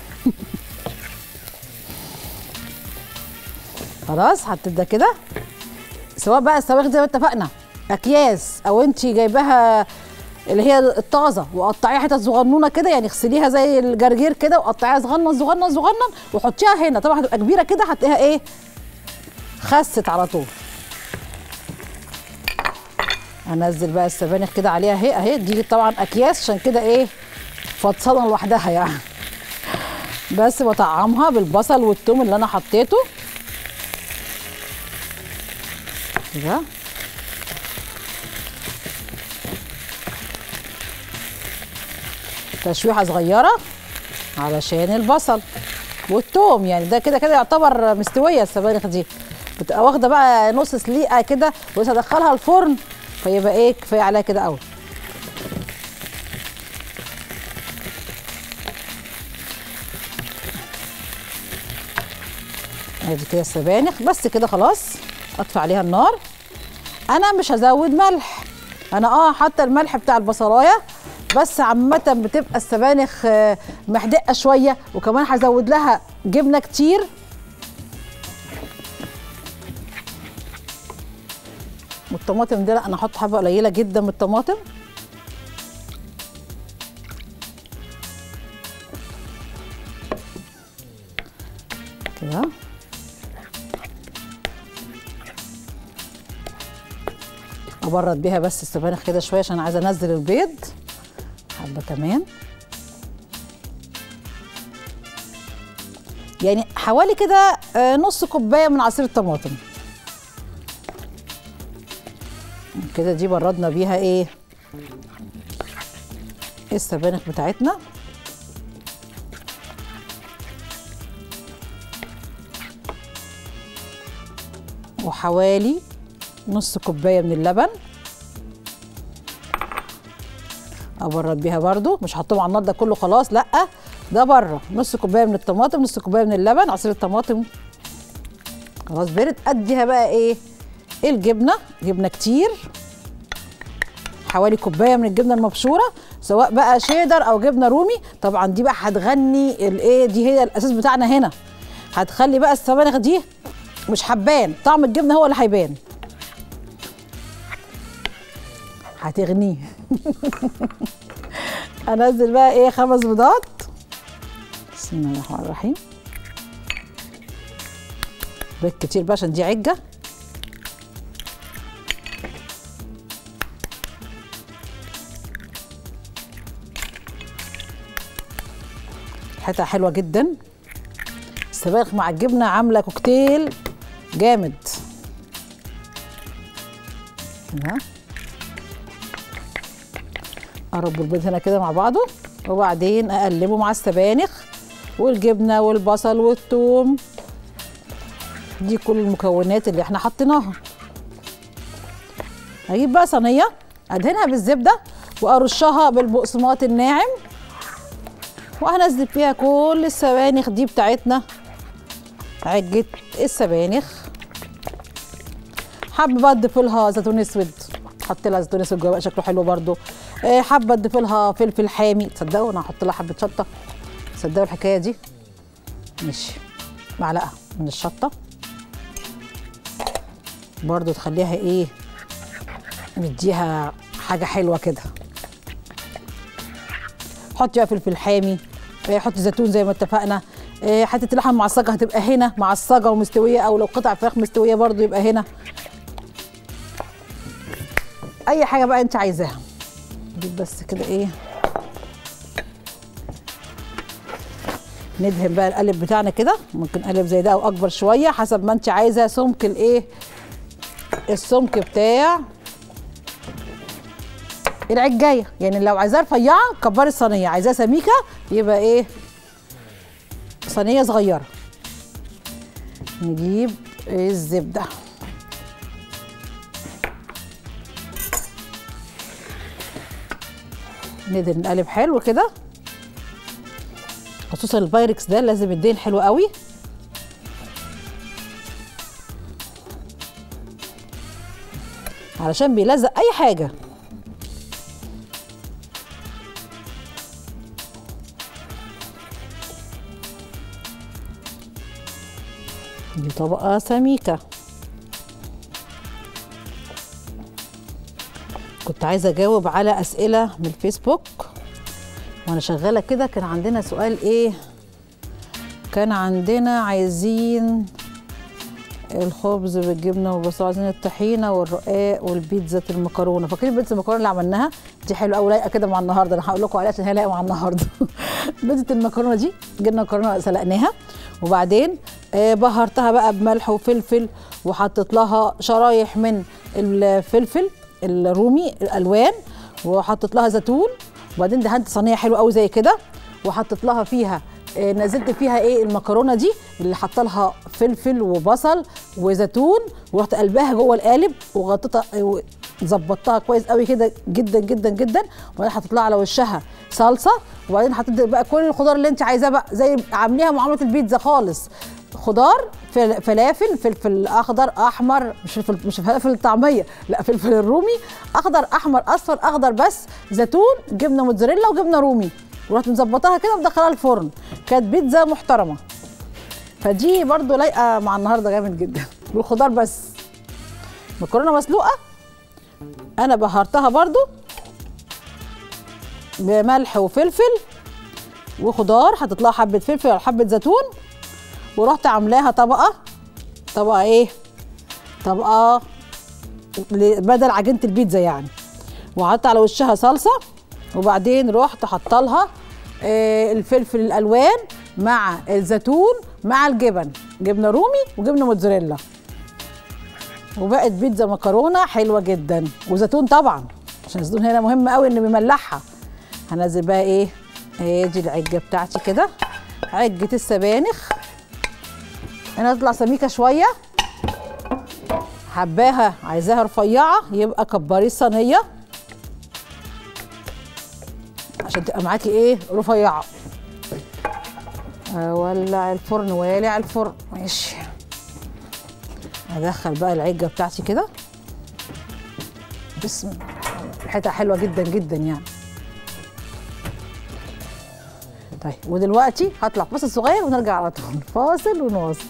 خلاص حطيت ده كده سواء بقى السواق زي ما اتفقنا اكياس او انت جايباها اللي هي الطازه وقطعيها حتت صغنونه كده يعني اغسليها زي الجرجير كده وقطعيها صغنن صغنن صغنن وحطيها هنا طبعا هتبقى كبيره كده هتلاقيها ايه خست على طول انزل بقى السبانخ كده عليها اهي اهي دي طبعا اكياس عشان كده ايه فطسانه لوحدها يعني بس بطعمها بالبصل والثوم اللي انا حطيته كده تشويحه صغيره علشان البصل والثوم يعني ده كده كده يعتبر مستويه السبانخ دي بتبقى واخده بقى نص سليقه كده ولسه ادخلها الفرن فيبقى ايه كفايه عليها كده قوي ادي كده السبانخ بس كده خلاص اطفي عليها النار انا مش هزود ملح انا اه حاطه الملح بتاع البصلايه بس عامه بتبقى السبانخ آه، محدقه شويه وكمان هزود لها جبنه كتير والطماطم دي لا انا هحط حبه قليله جدا من الطماطم كده ابرد بيها بس السبانخ كده شويه عشان عايزه انزل البيض حبه كمان يعني حوالي كده آه، نص كوبايه من عصير الطماطم كده دي بردنا بيها ايه السبانخ بتاعتنا وحوالي نص كوبايه من اللبن ابرد بيها برضو مش هحطهم على النار ده كله خلاص لا ده بره نص كوبايه من الطماطم نص كوبايه من اللبن عصير الطماطم خلاص برد اديها بقى ايه الجبنه جبنه كتير حوالي كوبايه من الجبنه المبشوره سواء بقى شيدر او جبنه رومي طبعا دي بقى هتغني الايه دي هي الاساس بتاعنا هنا هتخلي بقى السبانخ دي مش حبان طعم الجبنه هو اللي هيبان هتغنيه انزل بقى ايه خمس بيضات بسم الله الرحمن الرحيم بيض كتير بقى عشان دي عجه ريحتها حلوه جدا السبانخ مع الجبنه عامله كوكتيل جامد هنا ارب البيض هنا كده مع بعضه وبعدين اقلبه مع السبانخ والجبنه والبصل والثوم دي كل المكونات اللي احنا حطيناها هجيب بقى صينيه ادهنها بالزبده وارشها بالبقسماط الناعم وهنزل فيها كل السبانخ دي بتاعتنا عجة السبانخ حابه بقى اضيف لها زيتون اسود حط لها زيتون اسود جوه بقى شكله حلو برده إيه حابه اضيف لها فلفل حامي تصدقوا انا هحط لها حبه شطه تصدقوا الحكايه دي ماشي معلقه من الشطه برضو تخليها ايه مديها حاجه حلوه كده حطي بقى فلفل حامي إيه، حطي زيتون زي ما اتفقنا إيه، حته اللحمه المعصجه هتبقى هنا معصجه ومستويه او لو قطع فراخ مستويه برضو يبقى هنا اي حاجه بقى انت عايزاها نجيب بس كده ايه ندهن بقى القالب بتاعنا كده ممكن قالب زي ده او اكبر شويه حسب ما انت عايزه سمك الايه السمك بتاع العجايه يعني لو عايزاها رفيعه كبري الصينيه عايزاها سميكه يبقى ايه صينيه صغيره نجيب الزبده ندهن نقلب حلو كده خصوصا البايركس ده لازم يدين حلو قوي علشان بيلزق اي حاجه دي طبقه سميكه كنت عايزه اجاوب على اسئله من الفيسبوك وانا شغاله كده كان عندنا سؤال ايه كان عندنا عايزين الخبز بالجبنه والبصل عايزين الطحينه والرقاق والبيتزا المكرونه فاكرين بيتزا المكرونه اللي عملناها دي حلوه قوي لايقه كده مع النهارده انا هقول لكم عليها عشان هي لايقه مع النهارده بيتزا المكرونه دي جبنا مكرونه سلقناها وبعدين آه، بهرتها بقى بملح وفلفل وحطيت لها شرايح من الفلفل الرومي الالوان وحطيت لها زيتون وبعدين دهنت صينيه حلوه قوي زي كده وحطيت لها فيها آه، نزلت فيها ايه المكرونه دي اللي حاطه لها فلفل وبصل وزيتون ورحت قلبها جوه القالب وغطيتها آه، ظبطتها كويس قوي كده جدا جدا جدا وبعدين حطيت لها على وشها صلصه وبعدين حطيت بقى كل الخضار اللي انت عايزاه بقى زي عامليها معامله البيتزا خالص خضار فل- فلافل فلفل اخضر احمر مش فلفل مش فلفل الطعميه لا فلفل الرومي اخضر احمر اصفر اخضر بس زيتون جبنه موتزاريلا وجبنه رومي ورحت مظبطاها كده ومدخلها الفرن كانت بيتزا محترمه فدي برضو لايقه مع النهارده جامد جدا بالخضار بس مكرونه مسلوقه انا بهرتها برضو بملح وفلفل وخضار حطيت لها حبه فلفل او حبه زيتون ورحت عاملاها طبقه طبقه ايه طبقه ل- بدل عجينه البيتزا يعني وحطيت على وشها صلصه وبعدين رحت حاطه لها آه، الفلفل الالوان مع الزيتون مع الجبن جبنه رومي وجبنه موتزاريلا وبقت بيتزا مكرونه حلوه جدا وزيتون طبعا عشان الزيتون هنا مهم قوي انه بيملحها هنزل بقى ايه ادي العجه بتاعتي كده عجه السبانخ انا تطلع سميكه شويه حباها عايزاها رفيعه يبقى كبري الصينيه عشان تبقى معاكي ايه رفيعه اولع الفرن والع الفرن ماشي ادخل بقى العجه بتاعتي كده بسم الله ريحتها حلوه جدا جدا يعني طيب ودلوقتي هطلع فاصل صغير ونرجع على طول فاصل ونواصل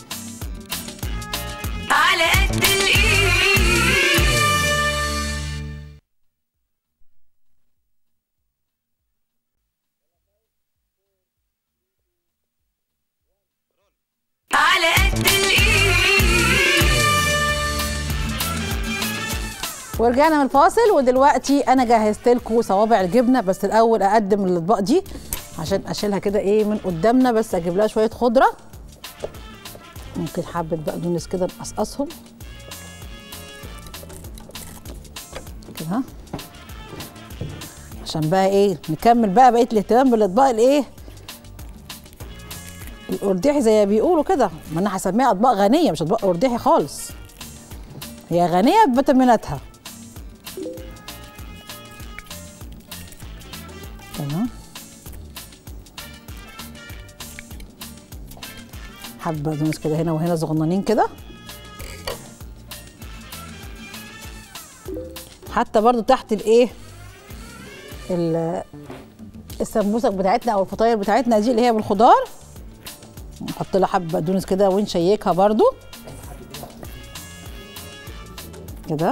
على قد الايد على قد الايد ورجعنا من الفاصل ودلوقتي انا جهزت لكم صوابع الجبنه بس الاول اقدم الاطباق دي عشان اشيلها كده ايه من قدامنا بس اجيب لها شويه خضره ممكن حبه بقدونس كده نقصقصهم كده عشان بقى ايه نكمل بقى بقيه الاهتمام بالاطباق الايه الارداحي زي ما بيقولوا كده ما انا هسميها اطباق غنيه مش اطباق ارداحي خالص هي غنيه بفيتاميناتها تمام حبه بقدونس كده هنا وهنا صغننين كده حتى برضو تحت الايه ال- السمبوسك بتاعتنا او الفطاير بتاعتنا دي اللي هي بالخضار نحط لها حبه بقدونس كده ونشيكها برضو كده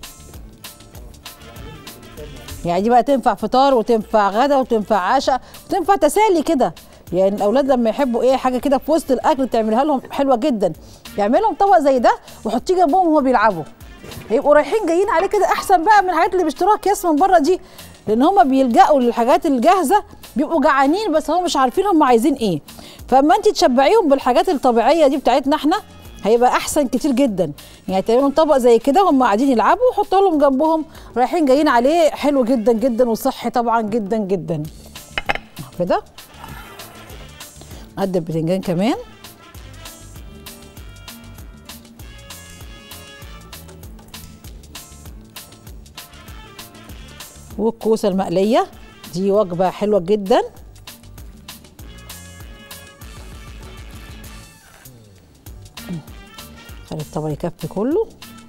يعني دي بقى تنفع فطار وتنفع غدا وتنفع عشاء وتنفع تسالي كده يعني الاولاد لما يحبوا ايه حاجه كده في وسط الاكل تعملها لهم حلوه جدا يعمل لهم طبق زي ده وحطيه جنبهم وهو بيلعبوا هيبقوا رايحين جايين عليه كده احسن بقى من الحاجات اللي باشتراك ياس من بره دي لان هم بيلجأوا للحاجات الجاهزه بيبقوا جعانين بس هم مش عارفين هم عايزين ايه فاما انت تشبعيهم بالحاجات الطبيعيه دي بتاعتنا احنا هيبقى احسن كتير جدا يعني تعملوا لهم طبق زي كده هم قاعدين يلعبوا وحطوا لهم جنبهم رايحين جايين عليه حلو جدا جدا وصحي طبعا جدا جدا أهو كده قد البتنجان كمان والكوسه المقليه دي وجبه حلوه جدا خلي الطبق يكفي كله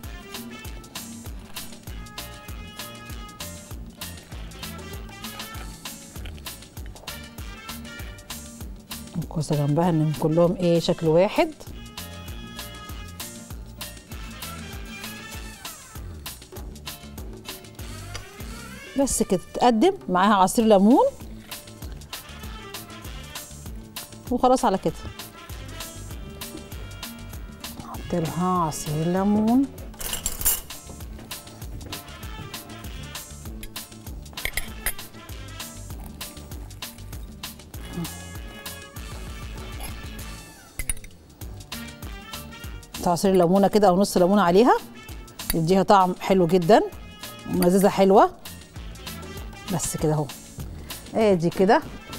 الكوسه جنبها ان كلهم ايه شكل واحد بس كده تقدم معاها عصير ليمون وخلاص على كده نحط لها عصير ليمون عصير ليمونه كده او نص ليمونه عليها يديها طعم حلو جدا ومزازه حلوه بس كده اهو ادي كده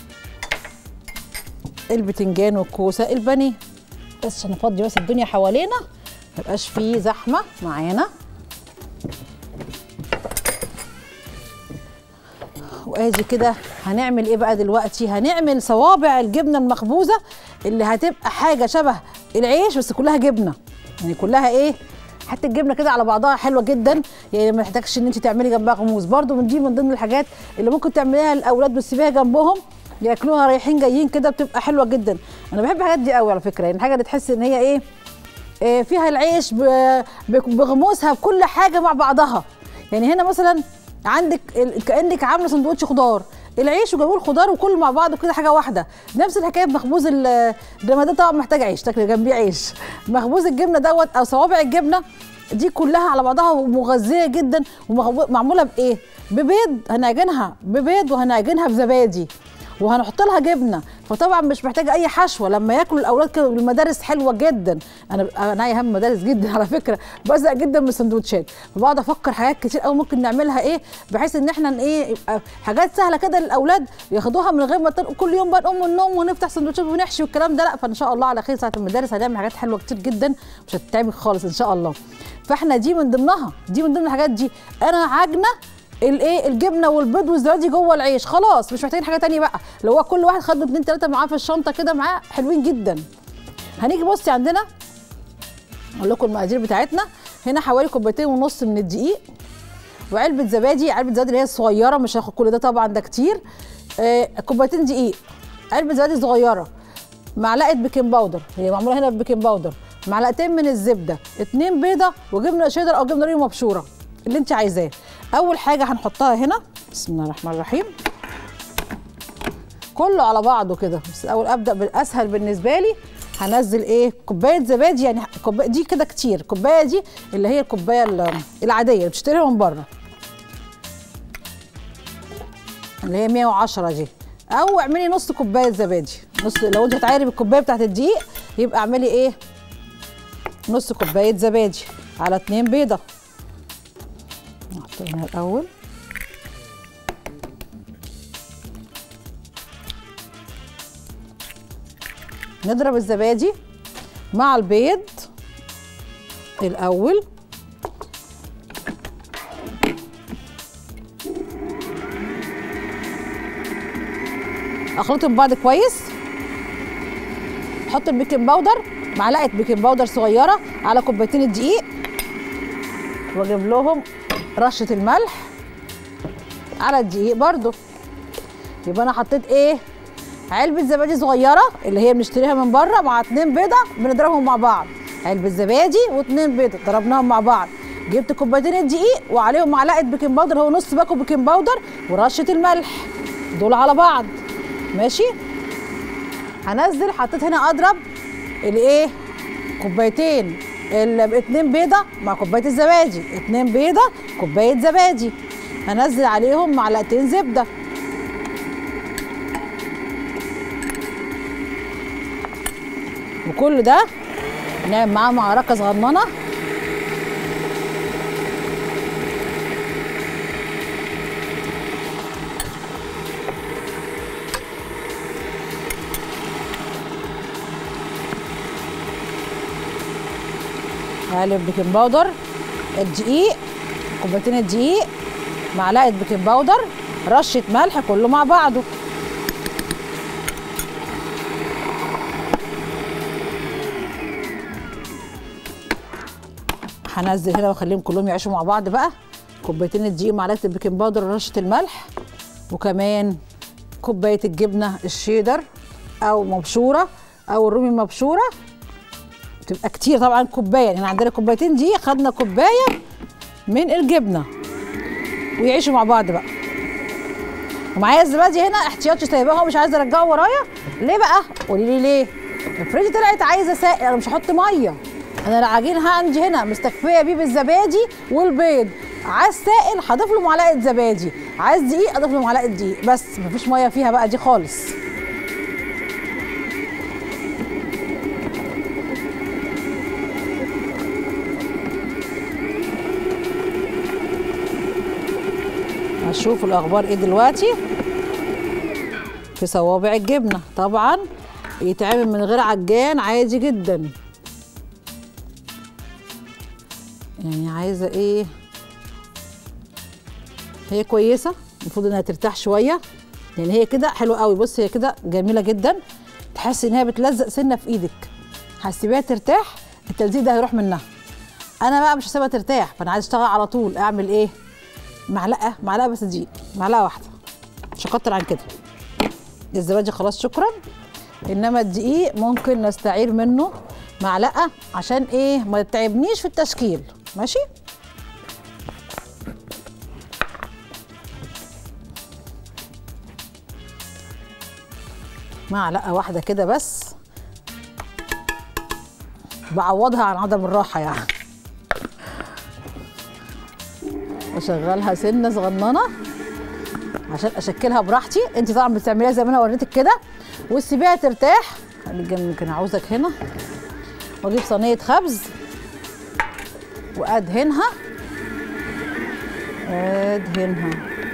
البتنجان والكوسه البانيه بس عشان نفضي بس الدنيا حوالينا ميبقاش فيه زحمه معانا وادي كده هنعمل ايه بقى دلوقتي هنعمل صوابع الجبنه المخبوزه اللي هتبقى حاجه شبه العيش بس كلها جبنه يعني كلها ايه حتى الجبنه كده على بعضها حلوه جدا يعني ما تحتاجش ان انت تعملي جنبها غموس برده من دي من ضمن الحاجات اللي ممكن تعمليها للاولاد وتسيبيها جنبهم ياكلوها رايحين جايين كده بتبقى حلوه جدا انا بحب الحاجات دي قوي على فكره يعني الحاجه اللي تحس ان هي ايه آه، فيها العيش ب- ب- بغموسها بكل حاجه مع بعضها يعني هنا مثلا عندك ال- كانك عامله سندوتش خضار العيش وجابوه الخضار وكله مع بعضه كده حاجه واحده نفس الحكايه بمخبوز ال- ده ده طبعا محتاج عيش تاكل جنبيه عيش مخبوز الجبنه دوت او صوابع الجبنه دي كلها على بعضها ومغذيه جدا ومعموله بايه ببيض هنعجنها ببيض وهنعجنها بزبادي وهنحط لها جبنه فطبعا مش محتاجه اي حشوه لما ياكلوا الاولاد كده المدارس حلوه جدا انا انا هم مدارس جدا على فكره بزهق جدا من السندوتشات فبقعد افكر حاجات كتير قوي ممكن نعملها ايه بحيث ان احنا ايه يبقى حاجات سهله كده للاولاد ياخدوها من غير ما تن- كل يوم بقى نقوم من النوم ونفتح سندوتشات ونحشي والكلام ده لا فان شاء الله على خير ساعه المدارس هنعمل حاجات حلوه كتير جدا مش هتتعبك خالص ان شاء الله فاحنا دي من ضمنها دي من ضمن الحاجات دي انا عاجنه الايه الجبنه والبيض والزبادي جوه العيش خلاص مش محتاجين حاجه تانية بقى لو هو كل واحد خد له اتنين تلاته معاه في الشنطه كده معاه حلوين جدا هنيجي بصي عندنا اقول لكم المقادير بتاعتنا هنا حوالي كوبايتين ونص من الدقيق وعلبه زبادي علبه زبادي اللي هي الصغيره مش هاخد كل ده طبعا ده كتير آه كوبايتين دقيق علبه زبادي صغيره معلقه بيكنج باودر هي معموله هنا ببيكنج باودر معلقتين من الزبده اتنين بيضه وجبنه شيدر او جبنه رومي مبشوره اللي انت عايزاه اول حاجه هنحطها هنا بسم الله الرحمن الرحيم كله على بعضه كده بس الاول ابدا بالاسهل بالنسبه لي هنزل ايه كوبايه زبادي يعني كوبايه دي كده كتير الكوبايه دي اللي هي الكوبايه ال- العاديه اللي بتشتريها من بره اللي هي 110 دي او اعملي نص كوبايه زبادي نص لو انت هتعايري بالكوبايه بتاعت الدقيق يبقى اعملي ايه نص كوبايه زبادي على اتنين بيضه نحط هنا الاول نضرب الزبادي مع البيض الاول اخلطهم ببعض كويس احط البيكنج باودر معلقه بيكنج باودر صغيره على كوبايتين الدقيق واجيب لهم رشه الملح على الدقيق برضو يبقى انا حطيت ايه علبه زبادي صغيره اللي هي بنشتريها من بره مع اتنين بيضه بنضربهم مع بعض علبه زبادي واتنين بيضه ضربناهم مع بعض جبت كوبايتين الدقيق وعليهم معلقه بيكنج باودر هو نص باكو بيكنج باودر ورشه الملح دول على بعض ماشي هنزل حطيت هنا اضرب الايه كوبايتين ال- اتنين بيضه مع كوبايه الزبادي اتنين بيضه كوبايه زبادي هنزل عليهم معلقتين زبده وكل ده نعمل معاه معركه صغننه هقلب بيكنج باودر الدقيق كوبايتين الدقيق معلقه بيكنج باودر رشه ملح كله مع بعضه هنزل هنا واخليهم كلهم يعيشوا مع بعض بقى كوبايتين الدقيق معلقه البيكنج باودر ورشه الملح وكمان كوبايه الجبنه الشيدر او مبشوره او الرومي المبشوره تبقى كتير طبعا كوبايه يعني عندنا كوبايتين دي خدنا كوبايه من الجبنه ويعيشوا مع بعض بقى ومعايا الزبادي هنا احتياطي سايباها ومش عايزه ارجعه ورايا ليه بقى قولي لي ليه افرضي طلعت عايزه سائل انا مش هحط ميه انا العجين عندي هنا مستكفيه بيه بالزبادي والبيض عايز سائل هضيف له معلقه زبادي عايز دقيق اضيف له معلقه دقيق بس مفيش ميه فيها بقى دي خالص هشوف الاخبار ايه دلوقتي في صوابع الجبنه طبعا يتعمل من غير عجان عادي جدا يعني عايزه ايه هي كويسه المفروض انها ترتاح شويه يعني هي كده حلوه قوي بص هي كده جميله جدا تحس ان هي بتلزق سنه في ايدك هتسيبيها ترتاح التلزيق ده هيروح منها انا بقى مش هسيبها ترتاح فانا عايز اشتغل على طول اعمل ايه معلقه معلقه بس دقيق معلقه واحده مش هكتر عن كده الزبادي خلاص شكرا انما الدقيق ممكن نستعير منه معلقه عشان ايه ما يتعبنيش في التشكيل ماشي معلقه واحده كده بس بعوضها عن عدم الراحه يعني اشغلها سنه صغننه عشان اشكلها براحتي انت طبعا بتعمليها زي ما انا وريتك كده وتسيبيها ترتاح خلي الجنب يمكن عاوزك هنا واجيب صينيه خبز وادهنها ادهنها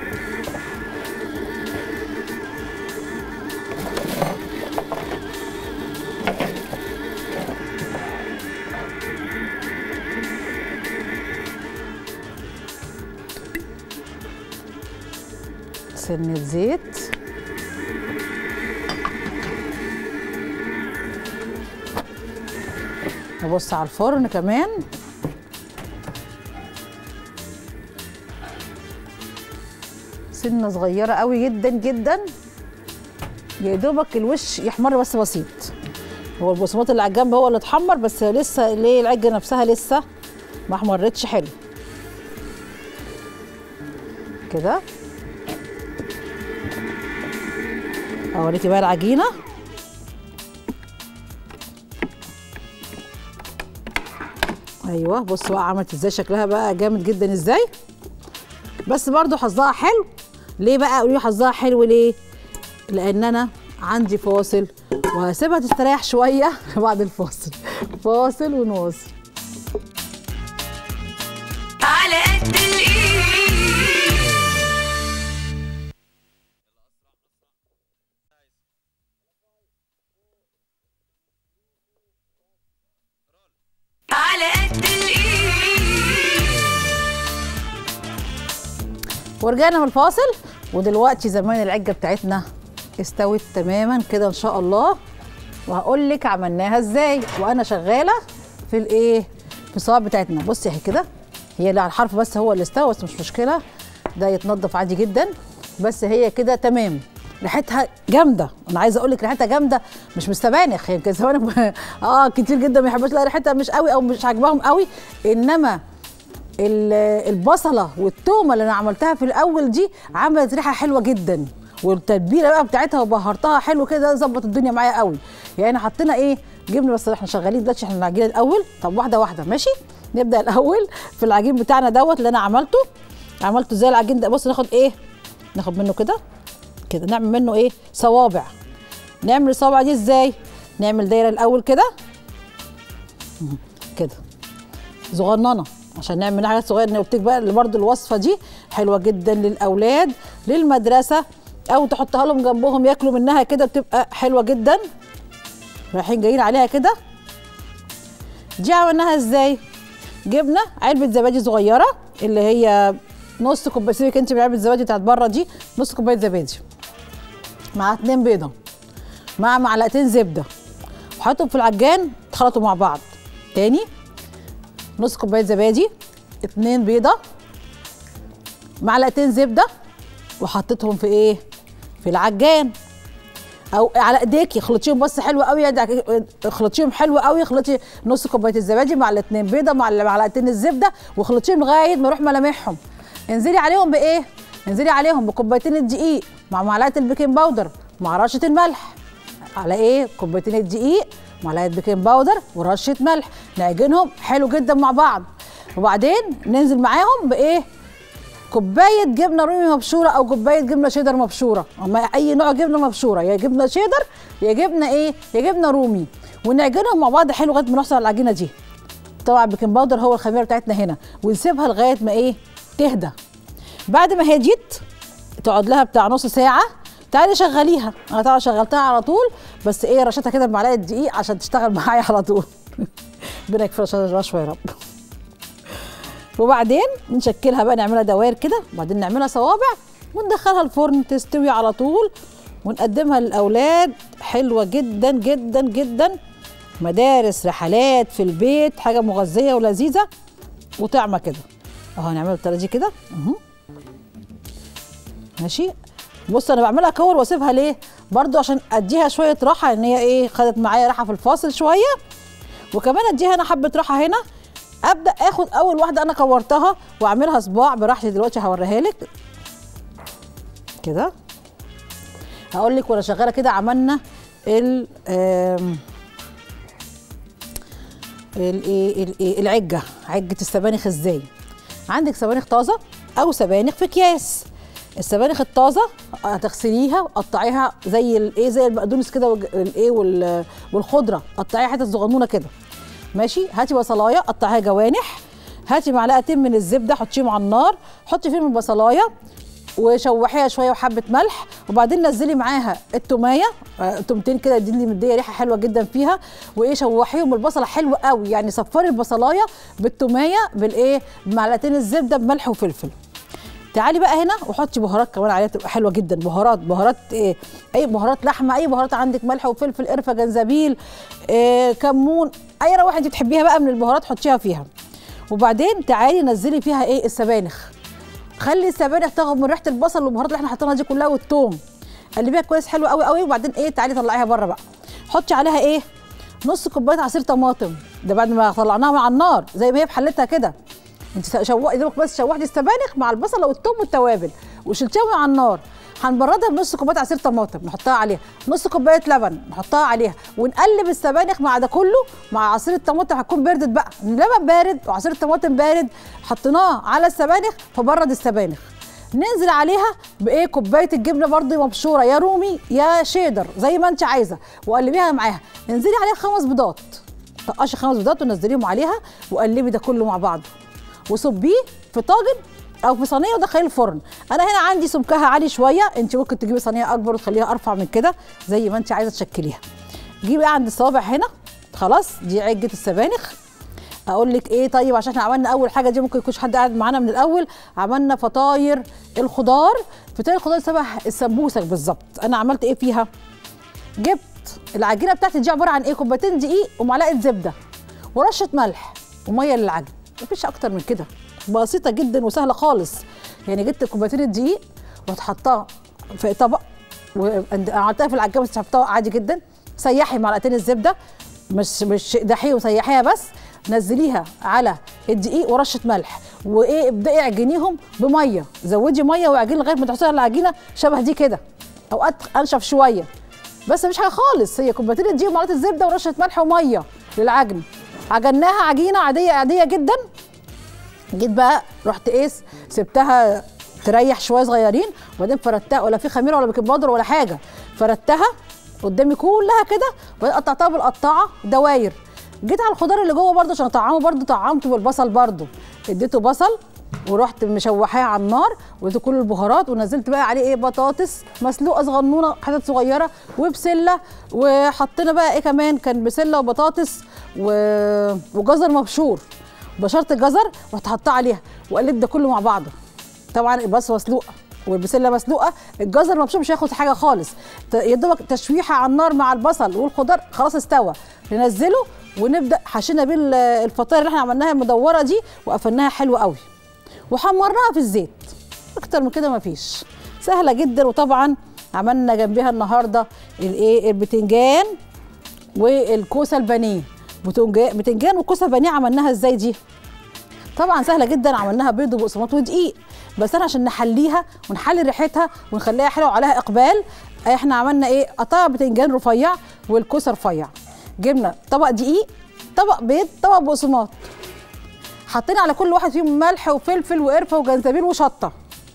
سنة زيت نبص على الفرن كمان سنة صغيرة قوي جدا جدا يا دوبك الوش يحمر بس بسيط هو البصمات اللي على الجنب هو اللي اتحمر بس لسه ليه العجة نفسها لسه ما احمرتش حلو كده اوريكي بقى العجينه ايوه بص بقى عملت ازاي شكلها بقى جامد جدا ازاي بس برضو حظها حلو ليه بقى قولي لي حظها حلو ليه لان انا عندي فاصل وهسيبها تستريح شويه بعد الفاصل فاصل ونواصل على قد الايد على قد الايد ورجعنا من الفاصل ودلوقتي زمان العجه بتاعتنا استوت تماما كده ان شاء الله وهقول لك عملناها ازاي وانا شغاله في الايه في الصواب بتاعتنا بصي اهي كده هي اللي على الحرف بس هو اللي استوى بس مش مشكله ده يتنضف عادي جدا بس هي كده تمام ريحتها جامده انا عايزه اقول لك ريحتها جامده مش مستبانخ يمكن زمان اه كتير جدا ما يحبوش لا ريحتها مش قوي او مش عاجباهم قوي انما ال- البصله والتومه اللي انا عملتها في الاول دي عملت ريحه حلوه جدا والتتبيله بقى بتاعتها وبهرتها حلو كده ظبط الدنيا معايا قوي يعني حطينا ايه جبنا بس احنا شغالين دلوقتي احنا العجين الاول طب واحده واحده ماشي نبدا الاول في العجين بتاعنا دوت اللي انا عملته عملته زي العجين ده بص ناخد ايه ناخد منه كده كده نعمل منه ايه صوابع نعمل الصوابع دي ازاي نعمل دايره الاول كده مم، كده صغننه عشان نعمل حاجات صغيره انا قلت لك بقى اللي برضه الوصفه دي حلوه جدا للاولاد للمدرسه او تحطها لهم جنبهم ياكلوا منها كده بتبقى حلوه جدا رايحين جايين عليها كده دي عملناها ازاي جبنا علبه زبادي صغيره اللي هي نص كوبايه سيبك انت من علبه الزبادي بتاعت بره دي نص كوبايه زبادي مع اتنين بيضه مع معلقتين زبده وحطهم في العجان اتخلطوا مع بعض تاني نص كوبايه زبادي اتنين بيضه معلقتين زبده وحطيتهم في ايه في العجان او على ايديك اخلطيهم بس حلو قوي يعني اخلطيهم حلو قوي اخلطي نص كوبايه الزبادي مع الاتنين بيضه مع معلقتين الزبده واخلطيهم لغايه ما يروح ملامحهم انزلي عليهم بايه انزلي عليهم بكوبايتين الدقيق مع معلقه البيكنج باودر مع رشه الملح على ايه كوبايتين الدقيق معلقه بيكنج باودر ورشه ملح نعجنهم حلو جدا مع بعض وبعدين ننزل معاهم بايه كوبايه جبنه رومي مبشوره او كوبايه جبنه شيدر مبشوره اما اي نوع جبنه مبشوره يا جبنه شيدر يا جبنه ايه يا جبنه رومي ونعجنهم مع بعض حلو لغايه ما نوصل على العجينه دي طبعا البيكنج باودر هو الخميره بتاعتنا هنا ونسيبها لغايه ما ايه تهدى بعد ما هديت تقعد لها بتاع نص ساعه تعالي شغليها انا طبعا شغلتها على طول بس ايه رشتها كده بمعلقه دقيق عشان تشتغل معايا على طول ربنا يكفي رشوه يا رب وبعدين نشكلها بقى نعملها دوائر كده وبعدين نعملها صوابع وندخلها الفرن تستوي على طول ونقدمها للاولاد حلوه جدا جدا جدا مدارس رحلات في البيت حاجه مغذيه ولذيذه وطعمه كده اهو هنعملها بالطريقه دي كده اهو ماشي بص انا بعملها كور واسيبها ليه برضو عشان اديها شويه راحه ان هي ايه خدت معايا راحه في الفاصل شويه وكمان اديها انا حبه راحه هنا ابدا اخد اول واحده انا كورتها واعملها صباع براحتي دلوقتي هوريها لك كده هقول لك وانا شغاله كده عملنا ال آم، الايه الايه العجه عجه السبانخ ازاي عندك سبانخ طازه او سبانخ في اكياس السبانخ الطازه هتغسليها وقطعيها زي الايه زي البقدونس كده والج- الايه وال- والخضره قطعيها حتت صغنونه كده ماشي هاتي بصلايه قطعيها جوانح هاتي معلقتين من الزبده حطيهم على النار حطي فيهم البصلايه وشوحيها شويه وحبه ملح وبعدين نزلي معاها التوميه آه، تومتين كده دي اللي مديه ريحه حلوه جدا فيها وايه شوحيهم البصله حلو قوي يعني صفري البصلايه بالتوميه بالايه بمعلقتين الزبده بملح وفلفل تعالي بقى هنا وحطي بهارات كمان عليها تبقى حلوه جدا بهارات بهارات ايه اي بهارات لحمه اي بهارات عندك ملح وفلفل قرفه جنزبيل إيه كمون اي روائح انت بتحبيها بقى من البهارات حطيها فيها وبعدين تعالي نزلي فيها ايه السبانخ خلي السبانخ تاخد من ريحه البصل والبهارات اللي احنا حاطينها دي كلها والثوم قلبيها كويس حلو قوي قوي وبعدين ايه تعالي طلعيها بره بقى حطي عليها ايه نص كوبايه عصير طماطم ده بعد ما طلعناها من على النار زي ما هي في حلتها كده انت شوقي دوبك بس شوحتي السبانخ مع البصله والثوم والتوابل وشلتيهم من على النار هنبردها بنص كوبايه عصير طماطم نحطها عليها نص كوبايه لبن نحطها عليها ونقلب السبانخ مع ده كله مع عصير الطماطم هتكون بردت بقى اللبن بارد وعصير الطماطم بارد حطيناه على السبانخ فبرد السبانخ ننزل عليها بايه كوبايه الجبنه برضه مبشوره يا رومي يا شيدر زي ما انت عايزه وقلبيها معاها انزلي عليها خمس بيضات طقشي خمس بيضات ونزليهم عليها وقلبي ده كله مع بعضه وصبيه في طاجن او في صينيه ودخليه الفرن انا هنا عندي سمكها عالي شويه انت ممكن تجيبي صينيه اكبر وتخليها ارفع من كده زي ما انت عايزه تشكليها جيبي بقى عند الصوابع هنا خلاص دي عجه السبانخ اقول لك ايه طيب عشان احنا عملنا اول حاجه دي ممكن يكونش حد قاعد معانا من الاول عملنا فطاير الخضار فطاير الخضار شبه السمبوسك بالظبط انا عملت ايه فيها جبت العجينه بتاعتي دي عباره عن ايه كوبايتين دقيق ومعلقه زبده ورشه ملح وميه للعجن مفيش اكتر من كده بسيطه جدا وسهله خالص يعني جبت كوبايتين الدقيق وهتحطها في طبق وعملتها في العجانه بس حطها عادي جدا سيحي معلقتين الزبده مش مش دحيه وسيحيها بس نزليها على الدقيق ورشه ملح وايه ابداي اعجنيهم بميه زودي ميه واعجني لغايه ما تحصلي على العجينه شبه دي كده اوقات انشف شويه بس مش حاجه خالص هي كوبايتين الدقيق ومعلقه الزبده ورشه ملح وميه للعجن عجناها عجينه عاديه عاديه جدا جيت بقى رحت ايه سبتها تريح شويه صغيرين وبعدين فردتها ولا في خميره ولا بيكنج باودر ولا حاجه فردتها قدامي كلها كده وبعدين قطعتها بالقطاعه دواير جيت على الخضار اللي جوه برده عشان اطعمه برده طعمته بالبصل برده اديته بصل ورحت مشوحاه على النار واديته كل البهارات ونزلت بقى عليه ايه بطاطس مسلوقه صغنونه حتت صغيره وبسله وحطينا بقى ايه كمان كان بسله وبطاطس و... وجزر مبشور بشرت الجزر ورحت حطاه عليها وقلبت ده كله مع بعضه طبعا البصله مسلوقه والبسله مسلوقه الجزر مبشور مش هياخد حاجه خالص ت- يا دوبك تشويحه على النار مع البصل والخضار خلاص استوى ننزله ونبدا حشينا بيه ال- الفطاير اللي احنا عملناها المدوره دي وقفلناها حلو قوي وحمرناها في الزيت اكتر من كده مفيش سهله جدا وطبعا عملنا جنبها النهارده الايه البتنجان والكوسه البانيه بتنجان بتنجان وكوسه بانيه عملناها ازاي دي طبعا سهله جدا عملناها بيض وبقسماط ودقيق بس انا عشان نحليها ونحلي ريحتها ونخليها حلوه وعليها اقبال احنا عملنا ايه قطع بتنجان رفيع والكوسه رفيع جبنا طبق دقيق طبق بيض طبق بقسماط حطينا على كل واحد فيهم ملح وفلفل وقرفه وجنزبيل وشطه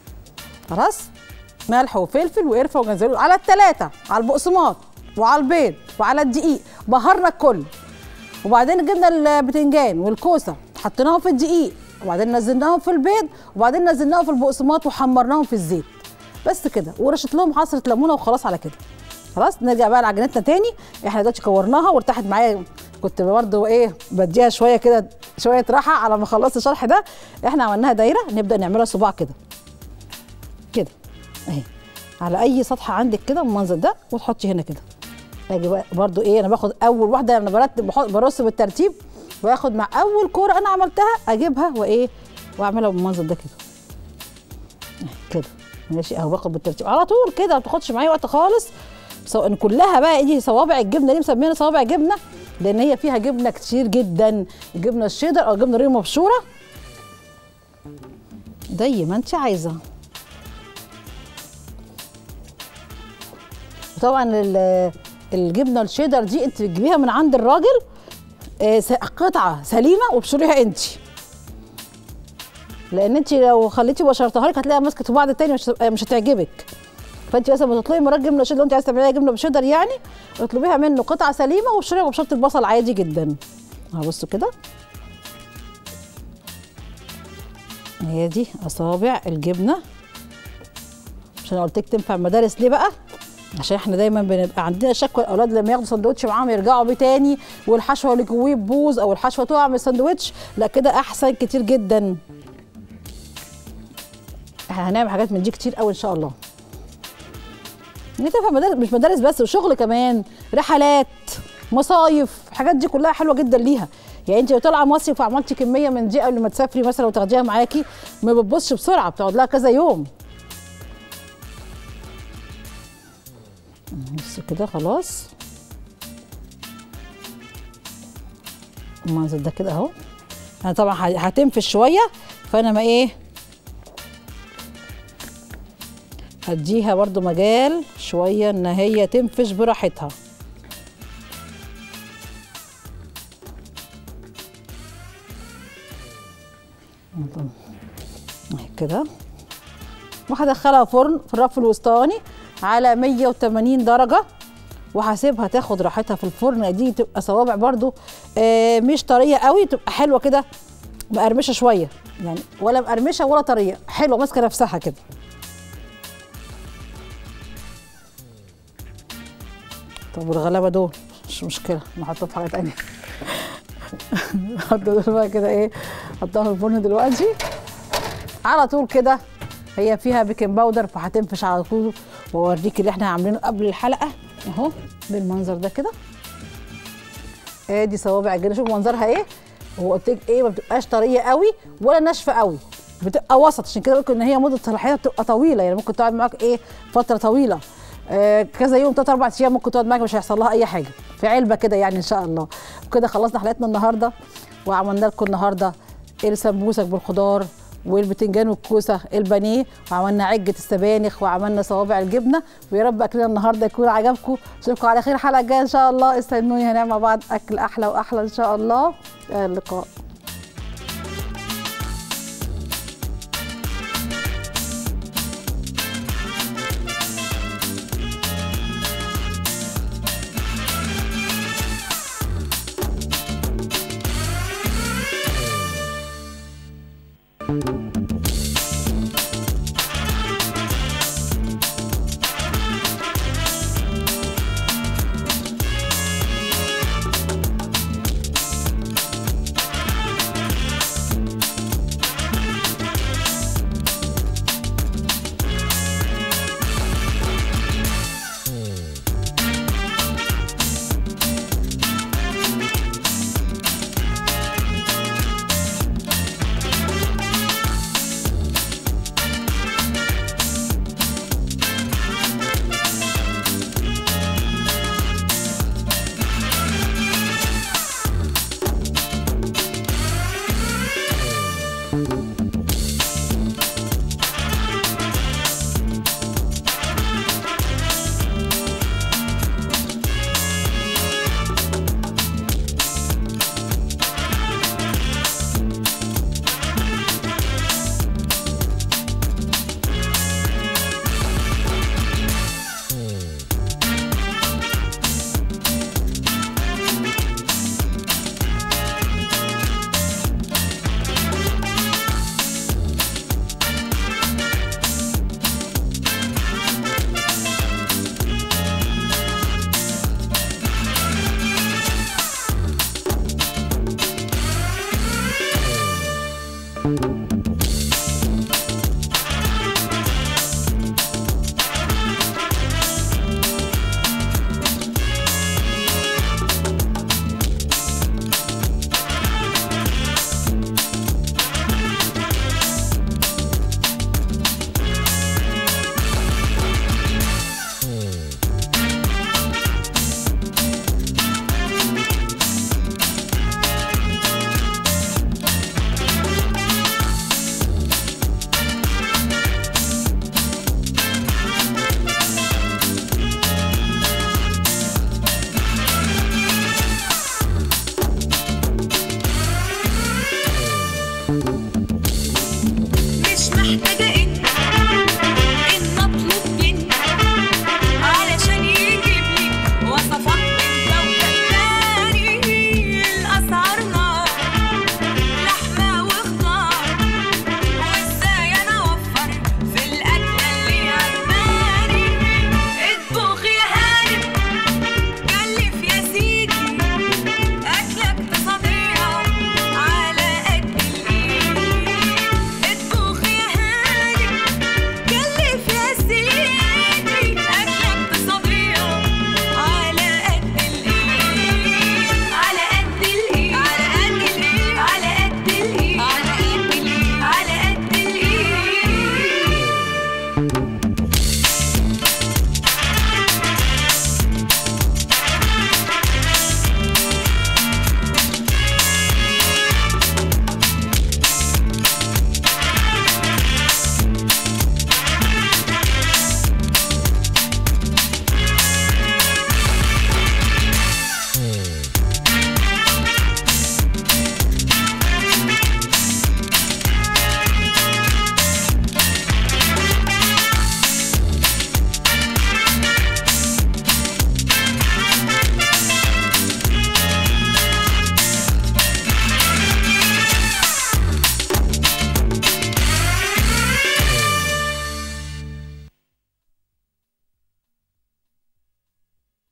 خلاص ملح وفلفل وقرفه وجنزبيل على الثلاثه على البقسماط وعلى البيض وعلى الدقيق بهرنا الكل وبعدين جبنا البتنجان والكوسه حطيناهم في الدقيق وبعدين نزلناهم في البيض وبعدين نزلناهم في البقسماط وحمرناهم في الزيت بس كده ورشت لهم عصره ليمونه وخلاص على كده خلاص نرجع بقى لعجينتنا تاني احنا دلوقتي كورناها وارتاحت معايا كنت برضه ايه بديها شويه كده شويه راحه على ما خلصت الشرح ده احنا عملناها دايره نبدا نعملها صباع كده كده اهي على اي سطح عندك كده بالمنظر ده وتحطي هنا كده اجي بقى برضو ايه انا باخد اول واحده انا برتب بحط برص بالترتيب واخد مع اول كوره انا عملتها اجيبها وايه واعملها بالمنظر ده كده اهي كده ماشي اهو باخد بالترتيب على طول كده ما بتاخدش معايا وقت خالص سواء ان كلها بقى دي صوابع الجبنه دي مسمينها صوابع جبنه لان هي فيها جبنه كتير جدا الجبنه الشيدر او الجبنه الريم مبشوره زي ما انت عايزه طبعا ال- الجبنه الشيدر دي انت بتجيبيها من عند الراجل آه، س- قطعه سليمه وبشريها انت لان انت لو خليتي بشرتها لك هتلاقيها ماسكه في بعض التاني مش هتبقى- مش هتعجبك فانت مثلا ما تطلبي من الراجل جبنه شيدر لو انت عايزه تعمليها جبنه بشيدر يعني اطلبيها منه قطعه سليمه وابشريها ببشره البصل عادي جدا اهو بصوا كده هي دي اصابع الجبنه عشان قلت لك تنفع المدارس ليه بقى عشان احنا دايما بنبقى عندنا شكوى الاولاد لما ياخدوا سندوتش معاهم يرجعوا بيه تاني والحشوه اللي جواه تبوظ او الحشوه تقع من السندوتش لا كده احسن كتير جدا احنا هنعمل حاجات من دي كتير قوي ان شاء الله إن تنفع مدارس مش مدارس بس وشغل كمان رحلات مصايف الحاجات دي كلها حلوه جدا ليها يعني انت لو طالعه مصيف وعملتي كميه من دي قبل ما تسافري مثلا وتاخديها معاكي ما بتبصش بسرعه بتقعد لها كذا يوم بس كده خلاص المنظر ده كده اهو انا طبعا ه- هتنفش شويه فانا ما ايه هديها برضو مجال شويه ان هي تنفش براحتها اهي كده وهدخلها فرن في الرف الوسطاني على 180 درجه وهسيبها تاخد راحتها في الفرن دي تبقى صوابع برضو آه مش طريه قوي تبقى حلوه كده مقرمشه شويه يعني ولا مقرمشه ولا طريه حلوه ماسكه نفسها كده طب والغلابه دول مش مشكله نحطهم في حاجه تانيه نحط دول بقى كده ايه حطها في الفرن دلوقتي على طول كده هي فيها بيكنج باودر فهتنفش على طول واوريك اللي احنا عاملينه قبل الحلقه اهو بالمنظر ده كده ادي صوابع الجبنه شوف منظرها ايه هو قلت لك ايه ما بتبقاش طريه قوي ولا ناشفه قوي بتبقى وسط عشان كده بقول ان هي مده صلاحيتها بتبقى طويله يعني ممكن تقعد معاك ايه فتره طويله آه كذا يوم ثلاث اربع ايام ممكن تقعد معاك مش هيحصل لها اي حاجه في علبه كده يعني ان شاء الله وكده خلصنا حلقتنا النهارده وعملنا لكم النهارده السمبوسك بالخضار والبتنجان والكوسه البانيه وعملنا عجه السبانخ وعملنا صوابع الجبنه ويا رب اكلنا النهارده يكون عجبكم اشوفكم على خير الحلقه الجايه ان شاء الله استنوني هنعمل مع بعض اكل احلى واحلى ان شاء الله الى اللقاء thank you